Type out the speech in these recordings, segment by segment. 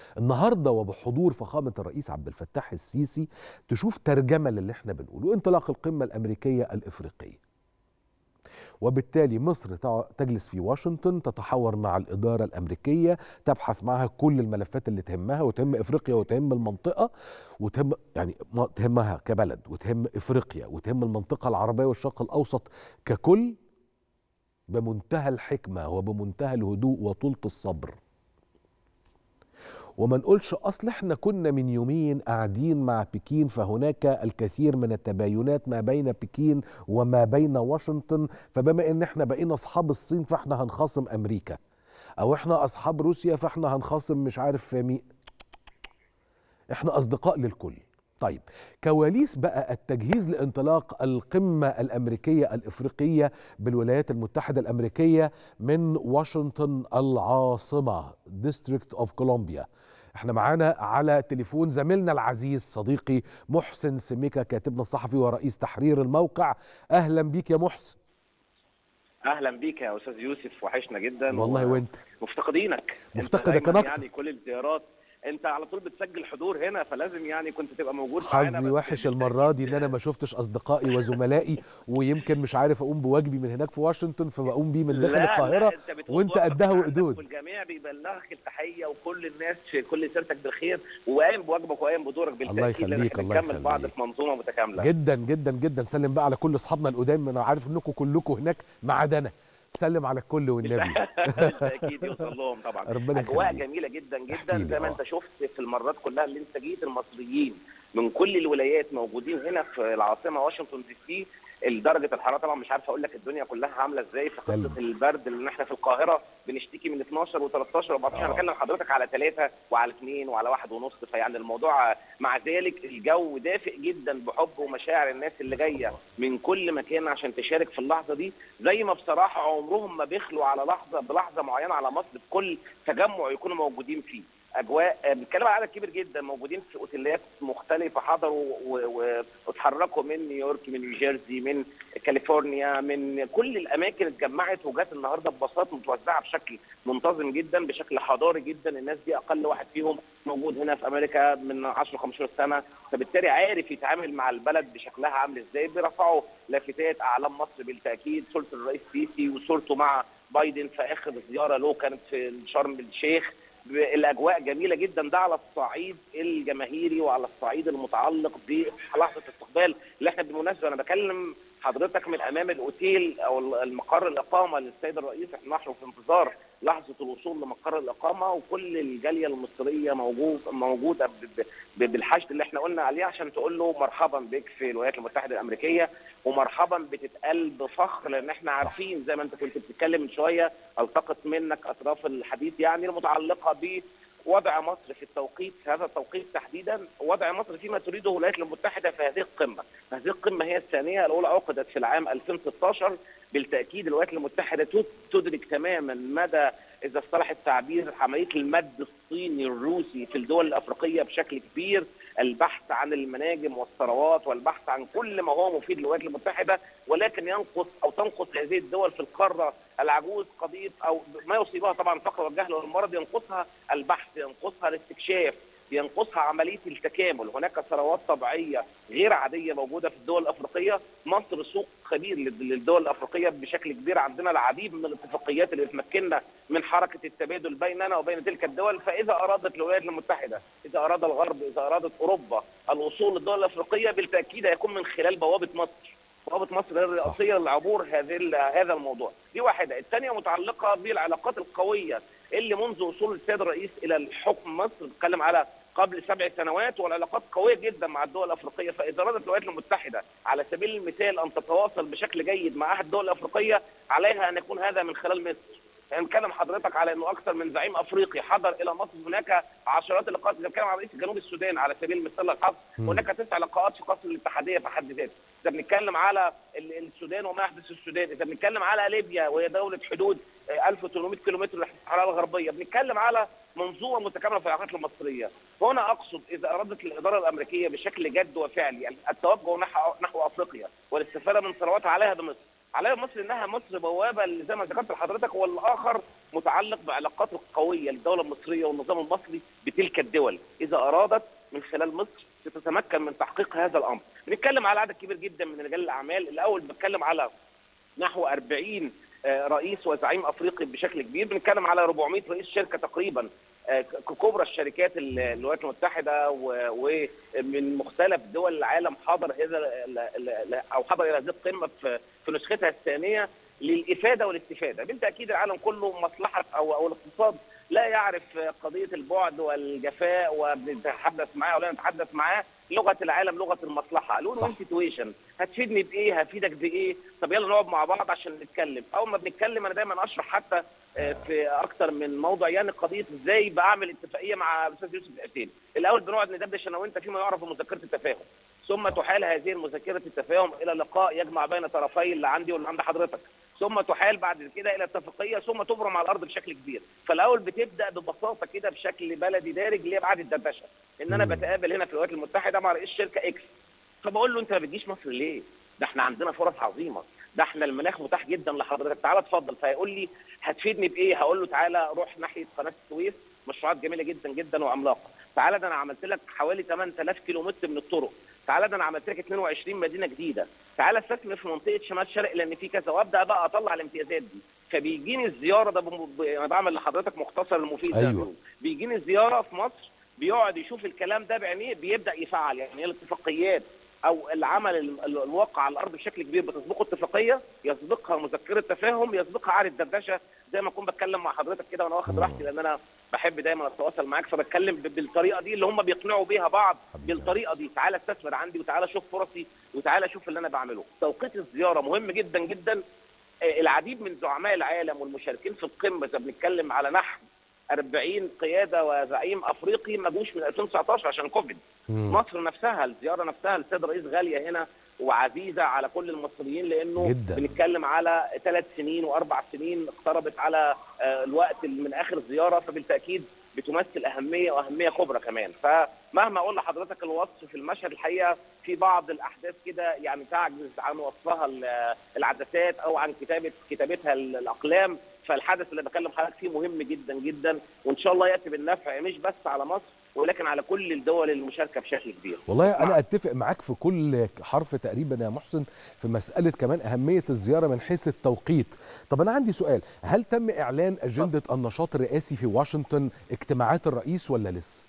النهارده وبحضور فخامه الرئيس عبد الفتاح السيسي تشوف ترجمه للي احنا بنقوله انطلاق القمه الامريكيه الافريقيه وبالتالي مصر تجلس في واشنطن تتحاور مع الإدارة الأمريكية تبحث معها كل الملفات اللي تهمها وتهم إفريقيا وتهم المنطقة وتهم يعني تهمها كبلد وتهم إفريقيا وتهم المنطقة العربية والشرق الأوسط ككل بمنتهى الحكمة وبمنتهى الهدوء وطولة الصبر وما نقولش اصل احنا كنا من يومين قاعدين مع بكين فهناك الكثير من التباينات ما بين بكين وما بين واشنطن فبما ان احنا بقينا اصحاب الصين فاحنا هنخاصم امريكا او احنا اصحاب روسيا فاحنا هنخاصم مش عارف مين احنا اصدقاء للكل طيب كواليس بقى التجهيز لانطلاق القمة الأمريكية الإفريقية بالولايات المتحدة الأمريكية من واشنطن العاصمة ديستريكت اوف كولومبيا احنا معانا على تليفون زميلنا العزيز صديقي محسن سميكة كاتبنا الصحفي ورئيس تحرير الموقع أهلا بيك يا محسن اهلا بيك يا استاذ يوسف وحشنا جدا والله وانت مفتقدينك مفتقدك انا اكتر يعني كل الزيارات انت على طول بتسجل حضور هنا فلازم يعني كنت تبقى موجود حظي وحش المره دي ان انا ما شفتش اصدقائي وزملائي ويمكن مش عارف اقوم بواجبي من هناك في واشنطن فبقوم بيه من داخل لا القاهره لا انت وانت قدها وقدود والجميع بيبلغك التحيه وكل الناس في كل سيرتك بالخير وقايم بواجبك وقايم بدورك بالتاكيد الله يخليك الله نكمل بعض في منظومه متكامله جدا جدا جدا سلم بقى على كل اصحابنا القدام انا عارف انكم كلكم هناك ما عدا انا سلم على الكل والنبي بالتاكيد يوصل لهم طبعا ربنا اجواء يخليك. جميله جدا جدا زي ما انت شفت في المرات كلها اللي انت جيت المصريين من كل الولايات موجودين هنا في العاصمه واشنطن دي سي درجه الحراره طبعا مش عارف اقول لك الدنيا كلها عامله ازاي في قصه البرد اللي احنا في القاهره بنشتكي من 12 و13 و14 انا بكلم حضرتك على 3 وعلى 2 وعلى واحد ونص فيعني الموضوع مع ذلك الجو دافئ جدا بحب ومشاعر الناس اللي جايه من كل مكان عشان تشارك في اللحظه دي زي ما بصراحه عمرهم ما بيخلوا على لحظه بلحظه معينه على مصر في كل تجمع يكونوا موجودين فيه اجواء بنتكلم على عدد كبير جدا موجودين في اوتيلات مختلفه حضروا واتحركوا من نيويورك من نيوجيرسي من كاليفورنيا من كل الاماكن اتجمعت وجات النهارده ببساطه متوزعه بشكل منتظم جدا بشكل حضاري جدا الناس دي اقل واحد فيهم موجود هنا في امريكا من 10 15 سنه فبالتالي عارف يتعامل مع البلد بشكلها عامل ازاي بيرفعوا لافتات اعلام مصر بالتاكيد صوره الرئيس سيسي وصورته مع بايدن في اخر زياره له كانت في شرم الشيخ الاجواء جميله جدا ده على الصعيد الجماهيري وعلى الصعيد المتعلق بلحظه استقبال اللي احنا بالمناسبه انا بكلم حضرتك من امام الاوتيل او المقر الاقامه للسيد الرئيس احنا نحن في انتظار لحظه الوصول لمقر الاقامه وكل الجاليه المصريه موجود موجوده بالحشد اللي احنا قلنا عليه عشان تقول له مرحبا بك في الولايات المتحده الامريكيه ومرحبا بتتقال بفخر لان احنا عارفين زي ما انت كنت بتتكلم من شويه التقط منك اطراف الحديث يعني المتعلقه ب وضع مصر في التوقيت في هذا التوقيت تحديدا وضع مصر فيما تريده الولايات المتحده في هذه القمه، هذه القمه هي الثانيه الاولى عقدت في العام 2016 بالتاكيد الولايات المتحده تدرك تماما مدى اذا اصطلح التعبير عمليه المد الصيني الروسي في الدول الافريقيه بشكل كبير، البحث عن المناجم والثروات والبحث عن كل ما هو مفيد للولايات المتحده ولكن ينقص او تنقص هذه الدول في القاره العجوز قضيه او ما يصيبها طبعا الفقر والجهل والمرض ينقصها البحث ينقصها الاستكشاف ينقصها عمليه التكامل، هناك ثروات طبيعيه غير عاديه موجوده في الدول الافريقيه، مصر سوق كبير للدول الافريقيه بشكل كبير، عندنا العديد من الاتفاقيات اللي بتمكننا من حركه التبادل بيننا وبين تلك الدول، فاذا ارادت الولايات المتحده، اذا اراد الغرب، اذا ارادت اوروبا الوصول للدول الافريقيه بالتاكيد هيكون من خلال بوابه مصر. بوابه مصر الرئاسيه للعبور هذه هذا الموضوع، دي واحده، الثانيه متعلقه بالعلاقات القويه اللي منذ وصول السيد الرئيس الى الحكم مصر بتكلم على قبل سبع سنوات والعلاقات قويه جدا مع الدول الافريقيه فاذا ارادت الولايات المتحده على سبيل المثال ان تتواصل بشكل جيد مع احد الدول الافريقيه عليها ان يكون هذا من خلال مصر يعني نتكلم حضرتك على انه اكثر من زعيم افريقي حضر الى مصر هناك عشرات اللقاءات اذا بنتكلم على رئيس جنوب السودان على سبيل المثال الحظ هناك تسع لقاءات في قصر الاتحاديه في حد ذاته اذا بنتكلم على السودان وما يحدث في السودان اذا بنتكلم على ليبيا وهي دوله حدود 1800 كيلومتر ناحيه الصحراء الغربيه بنتكلم على منظومه متكامله في العلاقات المصريه هنا اقصد اذا ارادت الاداره الامريكيه بشكل جد وفعلي التوجه نحو نحو افريقيا والاستفاده من ثرواتها عليها بمصر على مصر انها مصر بوابه اللي زي ما ذكرت لحضرتك والاخر متعلق بعلاقات القويه للدوله المصريه والنظام المصري بتلك الدول اذا ارادت من خلال مصر ستتمكن من تحقيق هذا الامر. بنتكلم على عدد كبير جدا من رجال الاعمال، الاول بتكلم على نحو 40 رئيس وزعيم افريقي بشكل كبير، بنتكلم على 400 رئيس شركه تقريبا كبرى الشركات الولايات المتحده ومن مختلف دول العالم حضر هذا او حضر الى هذه القمه في نسختها الثانيه للافاده والاستفاده، بالتاكيد العالم كله مصلحه او او الاقتصاد لا يعرف قضيه البعد والجفاء وبنتحدث معاه ولا نتحدث معاه لغه العالم لغه المصلحه لون وين سيتويشن هتفيدني بايه هفيدك بايه طب يلا نقعد مع بعض عشان نتكلم اول ما بنتكلم انا دايما اشرح حتى في اكتر من موضوع يعني قضيه ازاي بعمل اتفاقيه مع الاستاذ يوسف الحسين الاول بنقعد ندردش انا وانت فيما يعرف بمذكره التفاهم ثم تحال هذه المذكره التفاهم الى لقاء يجمع بين طرفي اللي عندي واللي عند حضرتك ثم تحال بعد كده الى اتفاقيه ثم تبرم على الارض بشكل كبير فالاول بتبدا ببساطه كده بشكل بلدي دارج اللي هي بعد الدردشه ان انا بتقابل هنا في الولايات المتحده مع رئيس شركه اكس فبقول له انت ما بتجيش مصر ليه؟ ده احنا عندنا فرص عظيمه ده احنا المناخ متاح جدا لحضرتك تعالى اتفضل فهيقول لي هتفيدني بايه؟ هقول له تعالى روح ناحيه قناه السويس مشروعات جميله جدا جدا وعملاقه تعالى ده انا عملت لك حوالي 8000 كيلو متر من الطرق تعالى ده انا عملت لك 22 مدينه جديده تعالى استثمر في منطقه شمال شرق لان في كذا وابدا بقى اطلع الامتيازات دي فبيجيني الزياره ده بم... انا بعمل لحضرتك مختصر المفيد أيوة. بيجيني الزياره في مصر بيقعد يشوف الكلام ده بعينيه بيبدا يفعل يعني الاتفاقيات او العمل الواقع على الارض بشكل كبير بتسبقه اتفاقيه يسبقها مذكره تفاهم يسبقها عقد دردشه زي ما اكون بتكلم مع حضرتك كده وانا واخد راحتي لان انا بحب دايما اتواصل معاك فبتكلم بالطريقه دي اللي هم بيقنعوا بيها بعض بالطريقه دي تعالى استثمر عندي وتعالى شوف فرصي وتعالى شوف اللي انا بعمله توقيت الزياره مهم جدا جدا العديد من زعماء العالم والمشاركين في القمه اذا بنتكلم على نحو 40 قياده وزعيم افريقي ما جوش من 2019 عشان كوفيد مم. مصر نفسها الزياره نفسها للسيد رئيس غاليه هنا وعزيزه على كل المصريين لانه جداً. بنتكلم على ثلاث سنين واربع سنين اقتربت على آه، الوقت من اخر الزياره فبالتاكيد بتمثل اهميه واهميه كبرى كمان فمهما اقول لحضرتك الوصف في المشهد الحقيقه في بعض الاحداث كده يعني تعجز عن وصفها ال- العدسات او عن كتابه كتابتها ال- الاقلام فالحدث اللي بكلم حضرتك فيه مهم جدا جدا وان شاء الله ياتي بالنفع مش بس على مصر ولكن على كل الدول المشاركه بشكل كبير والله انا نعم. اتفق معاك في كل حرف تقريبا يا محسن في مساله كمان اهميه الزياره من حيث التوقيت طب انا عندي سؤال هل تم اعلان اجنده النشاط الرئاسي في واشنطن اجتماعات الرئيس ولا لسه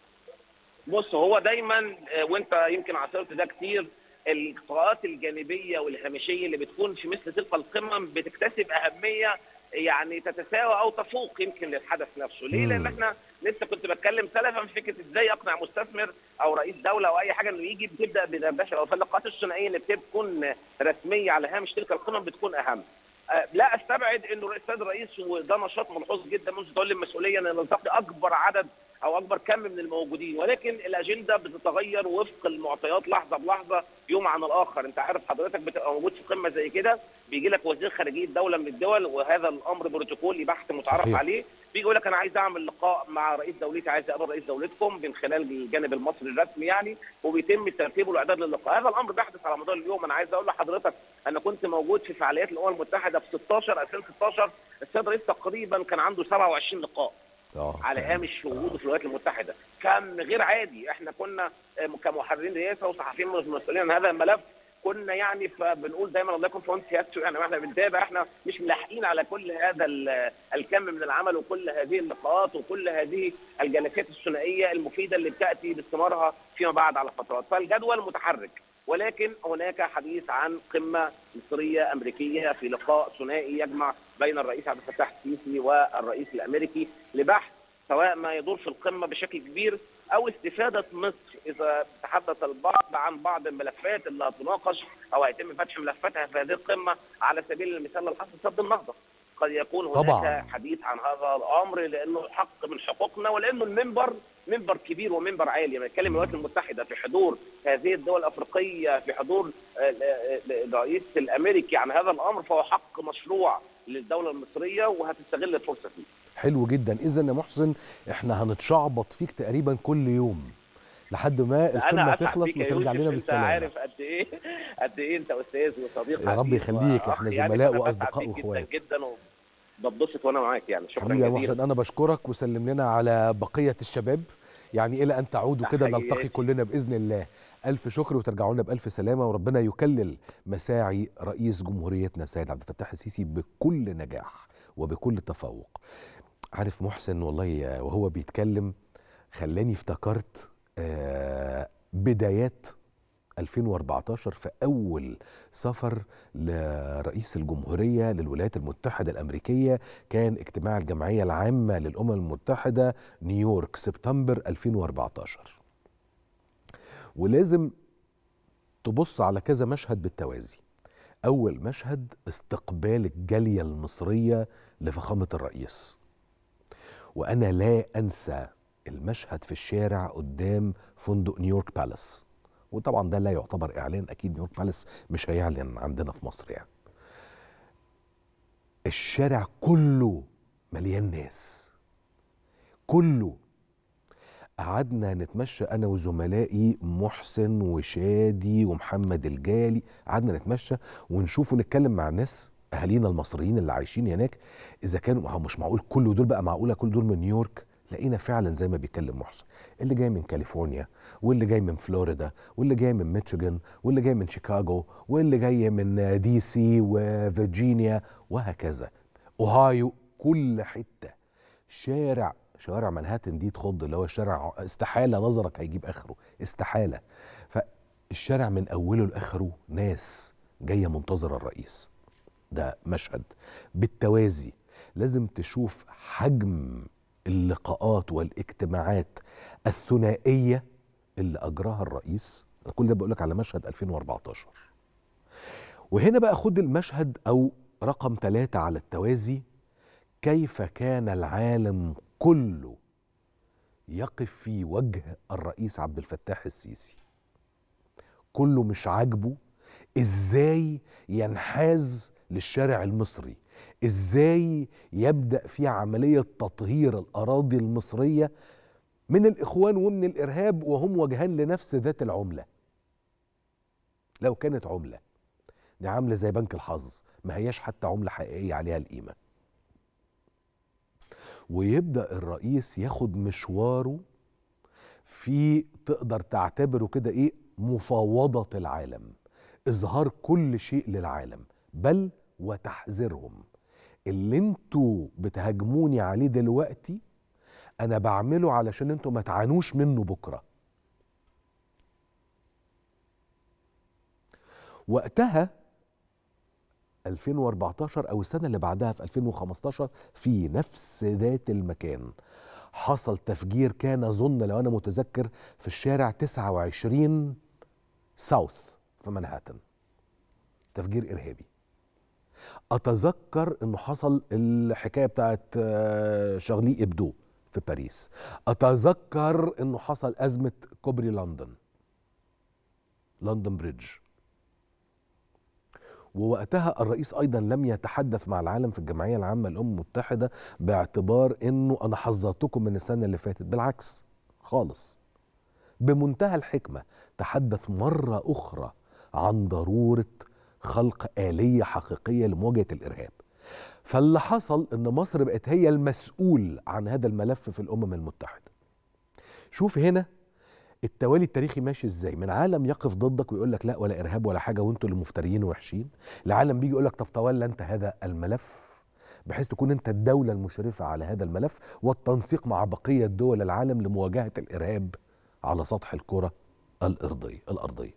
بص هو دايما آه، وانت يمكن عاصرت ده كتير اللقاءات الجانبيه والهامشيه اللي بتكون في مثل تلك القمم بتكتسب اهميه يعني تتساوى او تفوق يمكن للحدث نفسه، ليه؟ مم. لان احنا لسه كنت بتكلم سلفا في فكره ازاي اقنع مستثمر او رئيس دوله او اي حاجه انه يجي بتبدا بدردشه او فاللقاءات الثنائيه اللي بتكون رسميه على هامش تلك القمم بتكون اهم. آه، لا استبعد انه السيد الرئيس وده نشاط ملحوظ جدا منذ تولي المسؤوليه ان نلتقي اكبر عدد او اكبر كم من الموجودين ولكن الاجنده بتتغير وفق المعطيات لحظه بلحظه يوم عن الاخر انت عارف حضرتك بتبقى موجود في قمه زي كده بيجي لك وزير خارجيه دوله من الدول وهذا الامر بروتوكولي بحث متعارف صحيح. عليه بيجي يقول لك انا عايز اعمل لقاء مع رئيس دولتي عايز اقابل رئيس دولتكم من خلال الجانب المصري الرسمي يعني وبيتم الترتيب والاعداد للقاء هذا الامر بيحدث على مدار اليوم انا عايز اقول لحضرتك انا كنت موجود في فعاليات الامم المتحده في 16 2016 السيد الرئيس تقريبا كان عنده 27 لقاء اه على تمام. هامش وجوده في الولايات المتحده كان غير عادي احنا كنا آه، كمحررين رئاسه وصحفيين مسؤولين عن هذا الملف كنا يعني فبنقول دايما الله يكون في عون سيادته يعني احنا بنتابع احنا مش ملاحقين على كل هذا ال- الكم من العمل وكل هذه اللقاءات وكل هذه الجلسات الثنائيه المفيده اللي بتاتي باستمرارها فيما بعد على فترات فالجدول متحرك ولكن هناك حديث عن قمه مصريه امريكيه في لقاء ثنائي يجمع بين الرئيس عبد الفتاح السيسي والرئيس الامريكي لبحث سواء ما يدور في القمه بشكل كبير او استفاده مصر اذا تحدث البعض عن بعض الملفات اللي هتناقش او هيتم فتح ملفاتها في هذه القمه على سبيل المثال الحصر سد النهضه قد يكون هناك طبعاً. حديث عن هذا الامر لانه حق من حقوقنا ولانه المنبر منبر كبير ومنبر عالي لما نتكلم الولايات المتحده في حضور هذه الدول الافريقيه في حضور آه، آه، آه، الرئيس الامريكي عن هذا الامر فهو حق مشروع للدوله المصريه وهتستغل الفرصه فيه حلو جدا اذا يا محسن احنا هنتشعبط فيك تقريبا كل يوم لحد ما القمه انا اسعد تخلص بيك يا وترجع يوسف لنا انت بالسلامه عارف قد ايه قد ايه انت استاذ وصديق يا رب عزيز يخليك، وأخ إحنا يعني زملاء فأنا بسعد وأصدقاء بيك وإخوات. جدا جدا وبتبسط وانا معاك يعني شكرا حبيبي يا جزيلا محسن انا بشكرك وسلم لنا على بقيه الشباب يعني الى ان تعودوا كده تحياتي. نلتقي كلنا باذن الله الف شكر وترجعوا لنا بالف سلامه وربنا يكلل مساعي رئيس جمهوريتنا سيد عبد الفتاح السيسي بكل نجاح وبكل تفوق عارف محسن والله وهو بيتكلم خلاني افتكرت آه، بدايات 2014 في أول سفر لرئيس الجمهورية للولايات المتحدة الأمريكية كان اجتماع الجمعية العامة للأمم المتحدة نيويورك سبتمبر 2014 ولازم تبص على كذا مشهد بالتوازي أول مشهد استقبال الجالية المصرية لفخامة الرئيس وأنا لا أنسى المشهد في الشارع قدام فندق نيويورك بالاس وطبعا ده لا يعتبر اعلان اكيد نيويورك بالاس مش هيعلن عندنا في مصر يعني الشارع كله مليان ناس كله قعدنا نتمشى انا وزملائي محسن وشادي ومحمد الجالي قعدنا نتمشى ونشوف ونتكلم مع الناس اهالينا المصريين اللي عايشين هناك اذا كانوا ما هو مش معقول كل دول بقى معقوله كل دول من نيويورك لقينا فعلا زي ما بيتكلم محسن اللي جاي من كاليفورنيا واللي جاي من فلوريدا واللي جاي من ميشيغان واللي جاي من شيكاغو واللي جاي من دي سي وفرجينيا وهكذا اوهايو كل حته شارع شوارع منهاتن دي تخض اللي هو الشارع استحاله نظرك هيجيب اخره استحاله فالشارع من اوله لاخره ناس جايه منتظره الرئيس ده مشهد بالتوازي لازم تشوف حجم اللقاءات والاجتماعات الثنائيه اللي اجراها الرئيس أنا كل ده بقول لك على مشهد 2014 وهنا بقى خد المشهد او رقم ثلاثة على التوازي كيف كان العالم كله يقف في وجه الرئيس عبد الفتاح السيسي كله مش عاجبه ازاي ينحاز للشارع المصري ازاي يبدا في عمليه تطهير الاراضي المصريه من الاخوان ومن الارهاب وهم وجهان لنفس ذات العمله لو كانت عمله دي عامله زي بنك الحظ ما هياش حتى عمله حقيقيه عليها القيمه ويبدا الرئيس ياخد مشواره في تقدر تعتبره كده ايه مفاوضه العالم اظهار كل شيء للعالم بل وتحذيرهم اللي انتوا بتهاجموني عليه دلوقتي انا بعمله علشان انتوا ما تعانوش منه بكره وقتها 2014 او السنه اللي بعدها في 2015 في نفس ذات المكان حصل تفجير كان اظن لو انا متذكر في الشارع 29 ساوث في منهاتن تفجير ارهابي اتذكر انه حصل الحكايه بتاعت آه، شارلي ابدو في باريس اتذكر انه حصل ازمه كوبري لندن لندن بريدج ووقتها الرئيس ايضا لم يتحدث مع العالم في الجمعيه العامه للامم المتحده باعتبار انه انا حذرتكم من السنه اللي فاتت بالعكس خالص بمنتهى الحكمه تحدث مره اخرى عن ضروره خلق اليه حقيقيه لمواجهه الارهاب فاللي حصل ان مصر بقت هي المسؤول عن هذا الملف في الامم المتحده شوف هنا التوالي التاريخي ماشي ازاي من عالم يقف ضدك ويقول لك لا ولا ارهاب ولا حاجه وانتوا اللي مفتريين ووحشين لعالم بيجي يقول لك طب تولى انت هذا الملف بحيث تكون انت الدوله المشرفه على هذا الملف والتنسيق مع بقيه دول العالم لمواجهه الارهاب على سطح الكره الارضيه الارضيه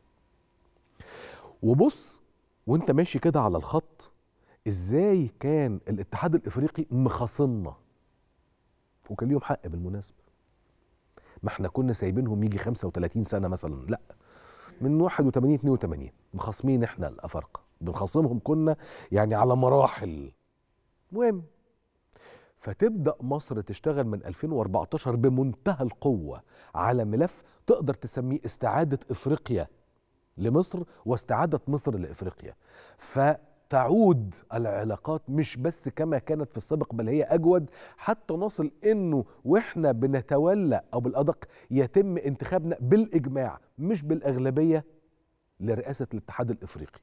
وبص وانت ماشي كده على الخط ازاي كان الاتحاد الافريقي مخاصمنا وكان ليهم حق بالمناسبه ما احنا كنا سايبينهم يجي 35 سنه مثلا لا من 81 82 مخاصمين احنا الافارقه بنخاصمهم كنا يعني على مراحل مهم فتبدا مصر تشتغل من 2014 بمنتهى القوه على ملف تقدر تسميه استعاده افريقيا لمصر واستعاده مصر لافريقيا تعود العلاقات مش بس كما كانت في السابق بل هي اجود حتى نصل انه واحنا بنتولى او بالادق يتم انتخابنا بالاجماع مش بالاغلبيه لرئاسه الاتحاد الافريقي.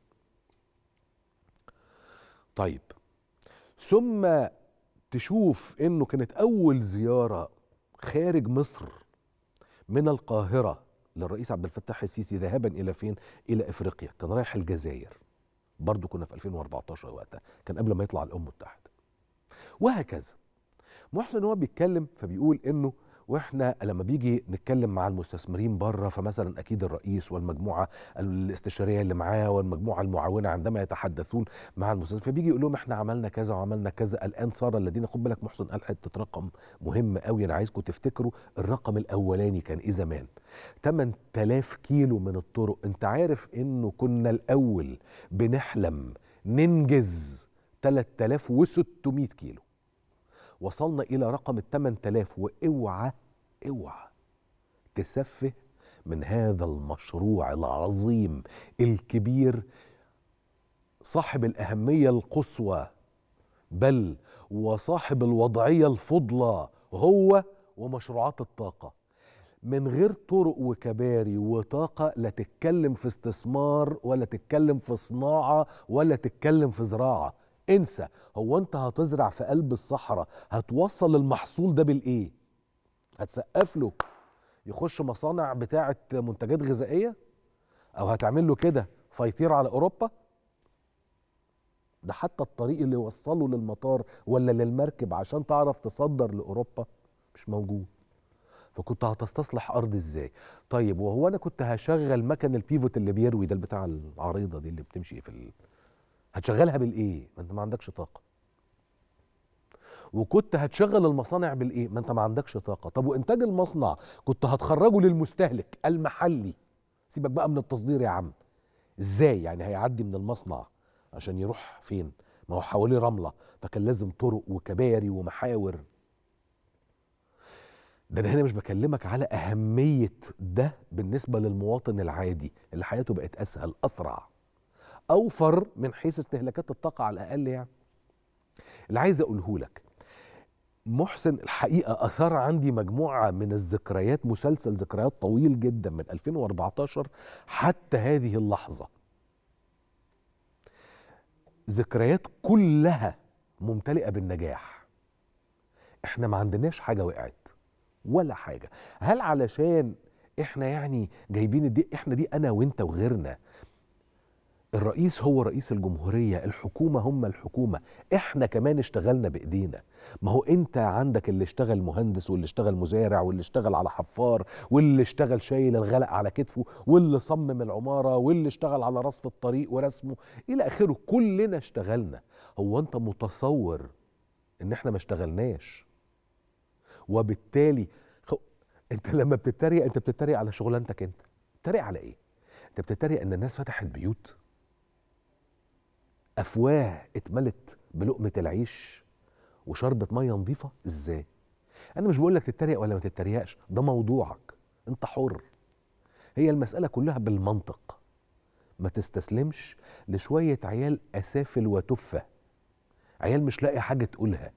طيب ثم تشوف انه كانت اول زياره خارج مصر من القاهره للرئيس عبد الفتاح السيسي ذهابا الى فين؟ الى افريقيا، كان رايح الجزائر. برضه كنا في 2014 وقتها، كان قبل ما يطلع الامم المتحده. وهكذا. محسن هو بيتكلم فبيقول انه واحنا لما بيجي نتكلم مع المستثمرين بره فمثلا اكيد الرئيس والمجموعه الاستشاريه اللي معاه والمجموعه المعاونه عندما يتحدثون مع المستثمرين فبيجي يقول لهم احنا عملنا كذا وعملنا كذا الان صار الذين خد بالك محسن قال حته رقم مهم قوي انا عايزكم تفتكروا الرقم الاولاني كان ايه زمان 8000 كيلو من الطرق انت عارف انه كنا الاول بنحلم ننجز 3600 كيلو وصلنا الى رقم ال 8000 واوعى اوعى تسفه من هذا المشروع العظيم الكبير صاحب الاهميه القصوى بل وصاحب الوضعيه الفضلى هو ومشروعات الطاقه من غير طرق وكباري وطاقه لا تتكلم في استثمار ولا تتكلم في صناعه ولا تتكلم في زراعه انسى هو انت هتزرع في قلب الصحراء هتوصل المحصول ده بالايه هتسقف له يخش مصانع بتاعه منتجات غذائيه او هتعمل له كده فيطير على اوروبا ده حتى الطريق اللي يوصله للمطار ولا للمركب عشان تعرف تصدر لاوروبا مش موجود فكنت هتستصلح ارض ازاي طيب وهو انا كنت هشغل مكن البيفوت اللي بيروي ده بتاع العريضه دي اللي بتمشي في ال... هتشغلها بالايه ما انت ما عندكش طاقه وكنت هتشغل المصانع بالايه ما انت ما عندكش طاقه طب وانتاج المصنع كنت هتخرجه للمستهلك المحلي سيبك بقى من التصدير يا عم ازاي يعني هيعدي من المصنع عشان يروح فين ما هو حواليه رمله فكان لازم طرق وكباري ومحاور ده انا هنا مش بكلمك على اهميه ده بالنسبه للمواطن العادي اللي حياته بقت اسهل اسرع اوفر من حيث استهلاكات الطاقه على الاقل يعني اللي عايز اقوله لك محسن الحقيقه اثار عندي مجموعه من الذكريات مسلسل ذكريات طويل جدا من 2014 حتى هذه اللحظه ذكريات كلها ممتلئه بالنجاح احنا ما عندناش حاجه وقعت ولا حاجه هل علشان احنا يعني جايبين دي احنا دي انا وانت وغيرنا الرئيس هو رئيس الجمهورية الحكومة هم الحكومة احنا كمان اشتغلنا بايدينا ما هو انت عندك اللي اشتغل مهندس واللي اشتغل مزارع واللي اشتغل على حفار واللي اشتغل شايل الغلق على كتفه واللي صمم العمارة واللي اشتغل على رصف الطريق ورسمه الى اخره كلنا اشتغلنا هو انت متصور ان احنا ما اشتغلناش وبالتالي خ... انت لما بتتريق انت بتتريق على شغلانتك انت بتتريق على ايه انت بتتريق ان الناس فتحت بيوت افواه اتملت بلقمه العيش وشربة ميه نظيفه ازاي انا مش بقول لك تتريق ولا ما تتريقش ده موضوعك انت حر هي المساله كلها بالمنطق ما تستسلمش لشويه عيال اسافل وتفه عيال مش لاقي حاجه تقولها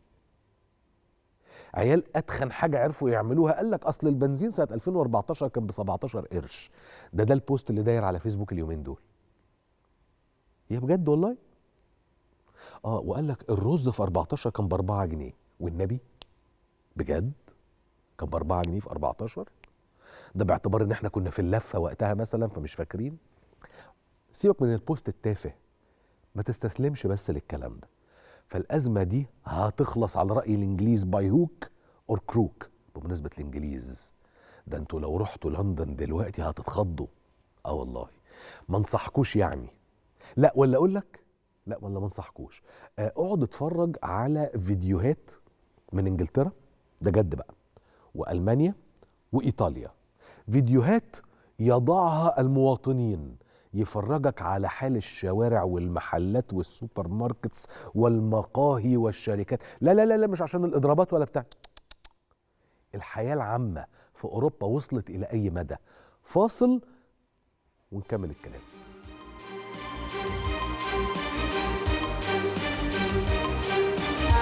عيال اتخن حاجه عرفوا يعملوها قال لك اصل البنزين سنه 2014 كان ب 17 قرش ده ده البوست اللي داير على فيسبوك اليومين دول يا بجد والله اه وقال لك الرز في 14 كان ب 4 جنيه والنبي بجد كان ب 4 جنيه في 14 ده باعتبار ان احنا كنا في اللفه وقتها مثلا فمش فاكرين سيبك من البوست التافه ما تستسلمش بس للكلام ده فالازمه دي هتخلص على راي الانجليز باي هوك اور كروك بمناسبه الانجليز ده انتوا لو رحتوا لندن دلوقتي هتتخضوا اه والله ما انصحكوش يعني لا ولا اقول لك لا ولا ما انصحكوش اقعد اتفرج على فيديوهات من انجلترا ده جد بقى والمانيا وايطاليا فيديوهات يضعها المواطنين يفرجك على حال الشوارع والمحلات والسوبر ماركتس والمقاهي والشركات لا لا لا, لا مش عشان الاضرابات ولا بتاع الحياه العامه في اوروبا وصلت الى اي مدى فاصل ونكمل الكلام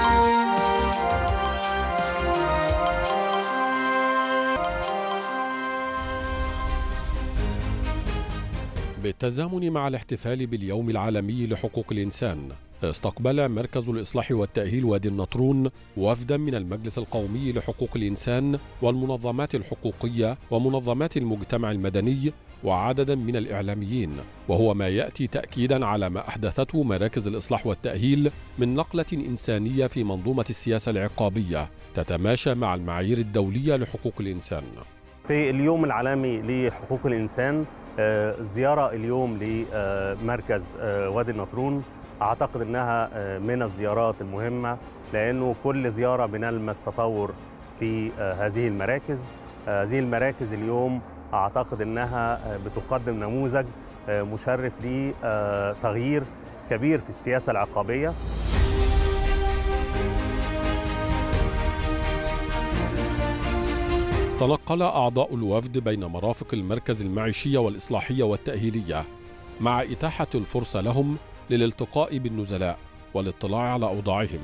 بالتزامن مع الاحتفال باليوم العالمي لحقوق الإنسان استقبل مركز الإصلاح والتأهيل وادي النطرون وفدا من المجلس القومي لحقوق الإنسان والمنظمات الحقوقية ومنظمات المجتمع المدني وعددا من الإعلاميين وهو ما يأتي تأكيدا على ما أحدثته مراكز الإصلاح والتأهيل من نقلة إنسانية في منظومة السياسة العقابية تتماشى مع المعايير الدولية لحقوق الإنسان في اليوم العالمي لحقوق الإنسان زيارة اليوم لمركز وادي النطرون أعتقد أنها من الزيارات المهمة لأنه كل زيارة بنلمس تطور في هذه المراكز هذه المراكز اليوم أعتقد أنها بتقدم نموذج مشرف لتغيير كبير في السياسة العقابية تنقل أعضاء الوفد بين مرافق المركز المعيشية والإصلاحية والتأهيلية مع إتاحة الفرصة لهم للالتقاء بالنزلاء والاطلاع على أوضاعهم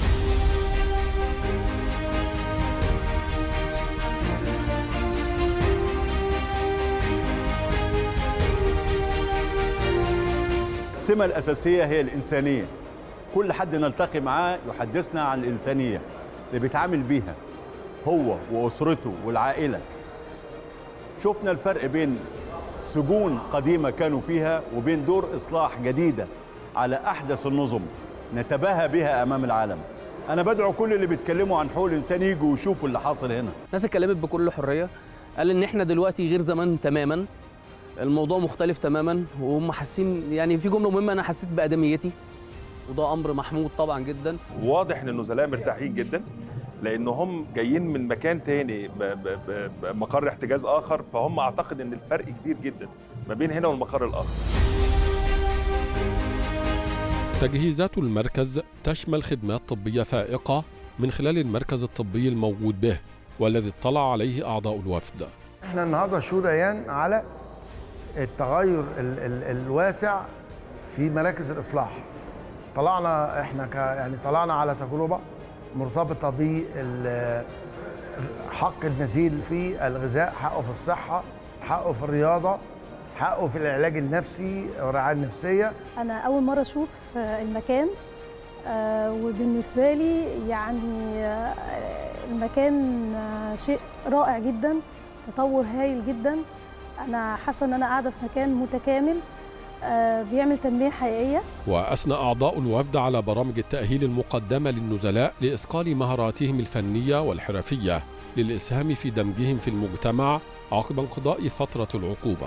السمة الأساسية هي الإنسانية كل حد نلتقي معاه يحدثنا عن الإنسانية اللي بيتعامل بيها هو وأسرته والعائلة شفنا الفرق بين سجون قديمة كانوا فيها وبين دور إصلاح جديدة على أحدث النظم نتباهى بها أمام العالم أنا بدعو كل اللي بيتكلموا عن حقوق الإنسان يجوا ويشوفوا اللي حاصل هنا الناس اتكلمت بكل حرية قال إن إحنا دلوقتي غير زمان تماما الموضوع مختلف تماما وهم حاسين يعني في جملة مهمة أنا حسيت بآدميتي وده أمر محمود طبعا جدا واضح إن النزلاء مرتاحين جدا لان هم جايين من مكان تاني بمقر احتجاز اخر فهم اعتقد ان الفرق كبير جدا ما بين هنا والمقر الاخر تجهيزات المركز تشمل خدمات طبية فائقة من خلال المركز الطبي الموجود به والذي اطلع عليه أعضاء الوفد احنا النهارده شهداء على التغير ال ال الواسع في مراكز الإصلاح طلعنا احنا ك يعني طلعنا على تجربة مرتبطه بحق النزيل في الغذاء حقه في الصحه حقه في الرياضه حقه في العلاج النفسي والرعايه النفسيه انا اول مره اشوف المكان وبالنسبه لي يعني المكان شيء رائع جدا تطور هايل جدا انا حاسه ان انا قاعده في مكان متكامل بيعمل تنمية حقيقية وأثنى أعضاء الوفد على برامج التأهيل المقدمة للنزلاء لإثقال مهاراتهم الفنية والحرفية للإسهام في دمجهم في المجتمع عقب انقضاء فترة العقوبة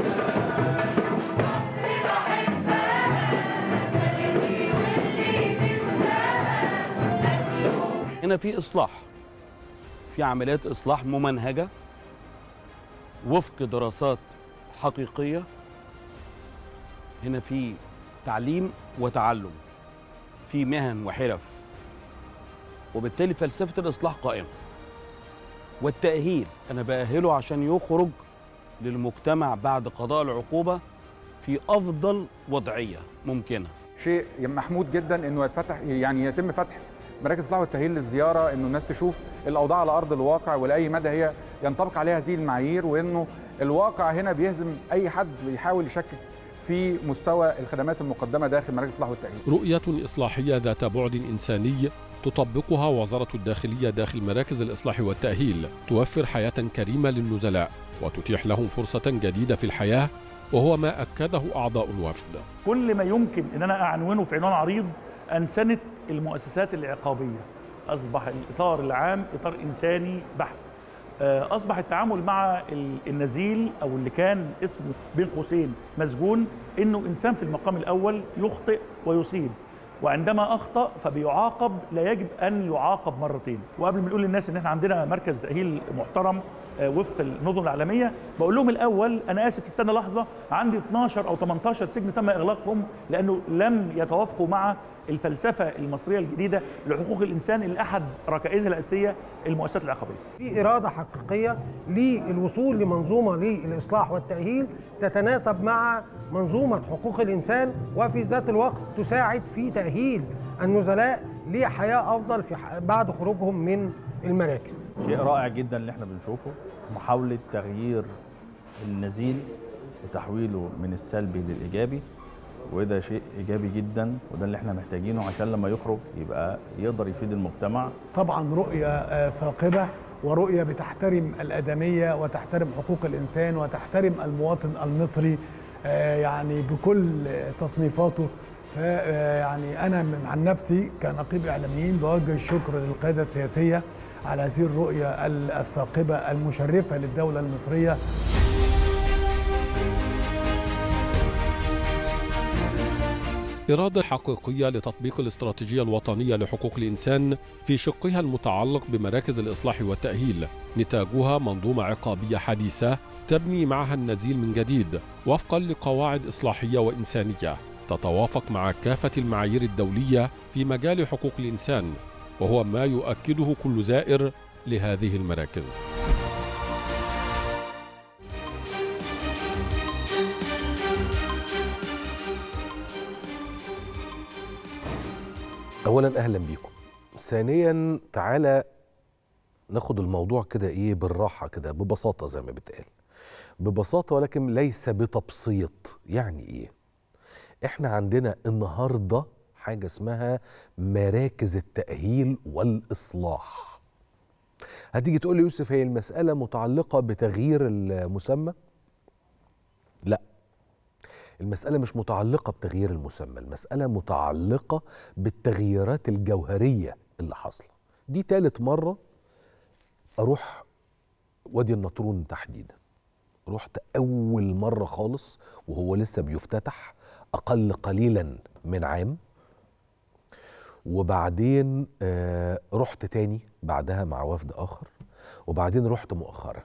هنا في إصلاح في عمليات إصلاح ممنهجة وفق دراسات حقيقية هنا في تعليم وتعلم في مهن وحرف وبالتالي فلسفة الإصلاح قائمة والتأهيل أنا بأهله عشان يخرج للمجتمع بعد قضاء العقوبة في أفضل وضعية ممكنة شيء محمود جدا انه يتفتح يعني يتم فتح مراكز الاصلاح والتاهيل للزياره انه الناس تشوف الاوضاع على ارض الواقع ولاي مدى هي ينطبق عليها هذه المعايير وانه الواقع هنا بيهزم اي حد بيحاول يشكك في مستوى الخدمات المقدمه داخل مراكز الاصلاح والتاهيل. رؤيه اصلاحيه ذات بعد انساني تطبقها وزاره الداخليه داخل مراكز الاصلاح والتاهيل توفر حياه كريمه للنزلاء وتتيح لهم فرصه جديده في الحياه وهو ما اكده اعضاء الوفد. كل ما يمكن ان انا اعنونه في عنوان عريض انسنه المؤسسات العقابيه. اصبح الاطار العام اطار انساني بحت. اصبح التعامل مع النزيل او اللي كان اسمه بين قوسين مسجون انه انسان في المقام الاول يخطئ ويصيب وعندما اخطا فبيعاقب لا يجب ان يعاقب مرتين وقبل ما نقول للناس ان احنا عندنا مركز تاهيل محترم وفق النظم العالميه بقول لهم الاول انا اسف استنى لحظه عندي 12 او 18 سجن تم اغلاقهم لانه لم يتوافقوا مع الفلسفه المصريه الجديده لحقوق الانسان اللي احد ركائزها الاساسيه المؤسسات العقابيه. في اراده حقيقيه للوصول لمنظومه للاصلاح والتاهيل تتناسب مع منظومه حقوق الانسان وفي ذات الوقت تساعد في تاهيل النزلاء لحياه افضل في ح- بعد خروجهم من المراكز شيء رائع جدا اللي احنا بنشوفه محاولة تغيير النزيل وتحويله من السلبي للإيجابي وده شيء إيجابي جدا وده اللي احنا محتاجينه عشان لما يخرج يبقى يقدر يفيد المجتمع طبعا رؤية آه، ثاقبة ورؤية بتحترم الآدمية وتحترم حقوق الإنسان وتحترم المواطن المصري آه، يعني بكل آه، تصنيفاته ف آه، يعني أنا من عن نفسي كنقيب إعلاميين بوجه الشكر للقيادة السياسية على هذه الرؤية ال- الثاقبة المشرفة للدولة المصرية إرادة حقيقية لتطبيق الاستراتيجية الوطنية لحقوق الإنسان في شقها المتعلق بمراكز الإصلاح والتأهيل نتاجها منظومة عقابية حديثة تبني معها النزيل من جديد وفقا لقواعد إصلاحية وإنسانية تتوافق مع كافة المعايير الدولية في مجال حقوق الإنسان وهو ما يؤكده كل زائر لهذه المراكز اولا اهلا بيكم ثانيا تعالى ناخد الموضوع كده ايه بالراحه كده ببساطه زي ما بتقال ببساطه ولكن ليس بتبسيط يعني ايه احنا عندنا النهارده حاجه اسمها مراكز التاهيل والاصلاح هتيجي تقول لي يوسف هي المساله متعلقه بتغيير المسمى لا المسألة مش متعلقة بتغيير المسمى المسألة متعلقة بالتغييرات الجوهرية اللي حاصلة دي تالت مرة أروح وادي النطرون تحديدا رحت أول مرة خالص وهو لسه بيفتتح أقل قليلا من عام وبعدين آه رحت تاني بعدها مع وفد آخر وبعدين رحت مؤخرا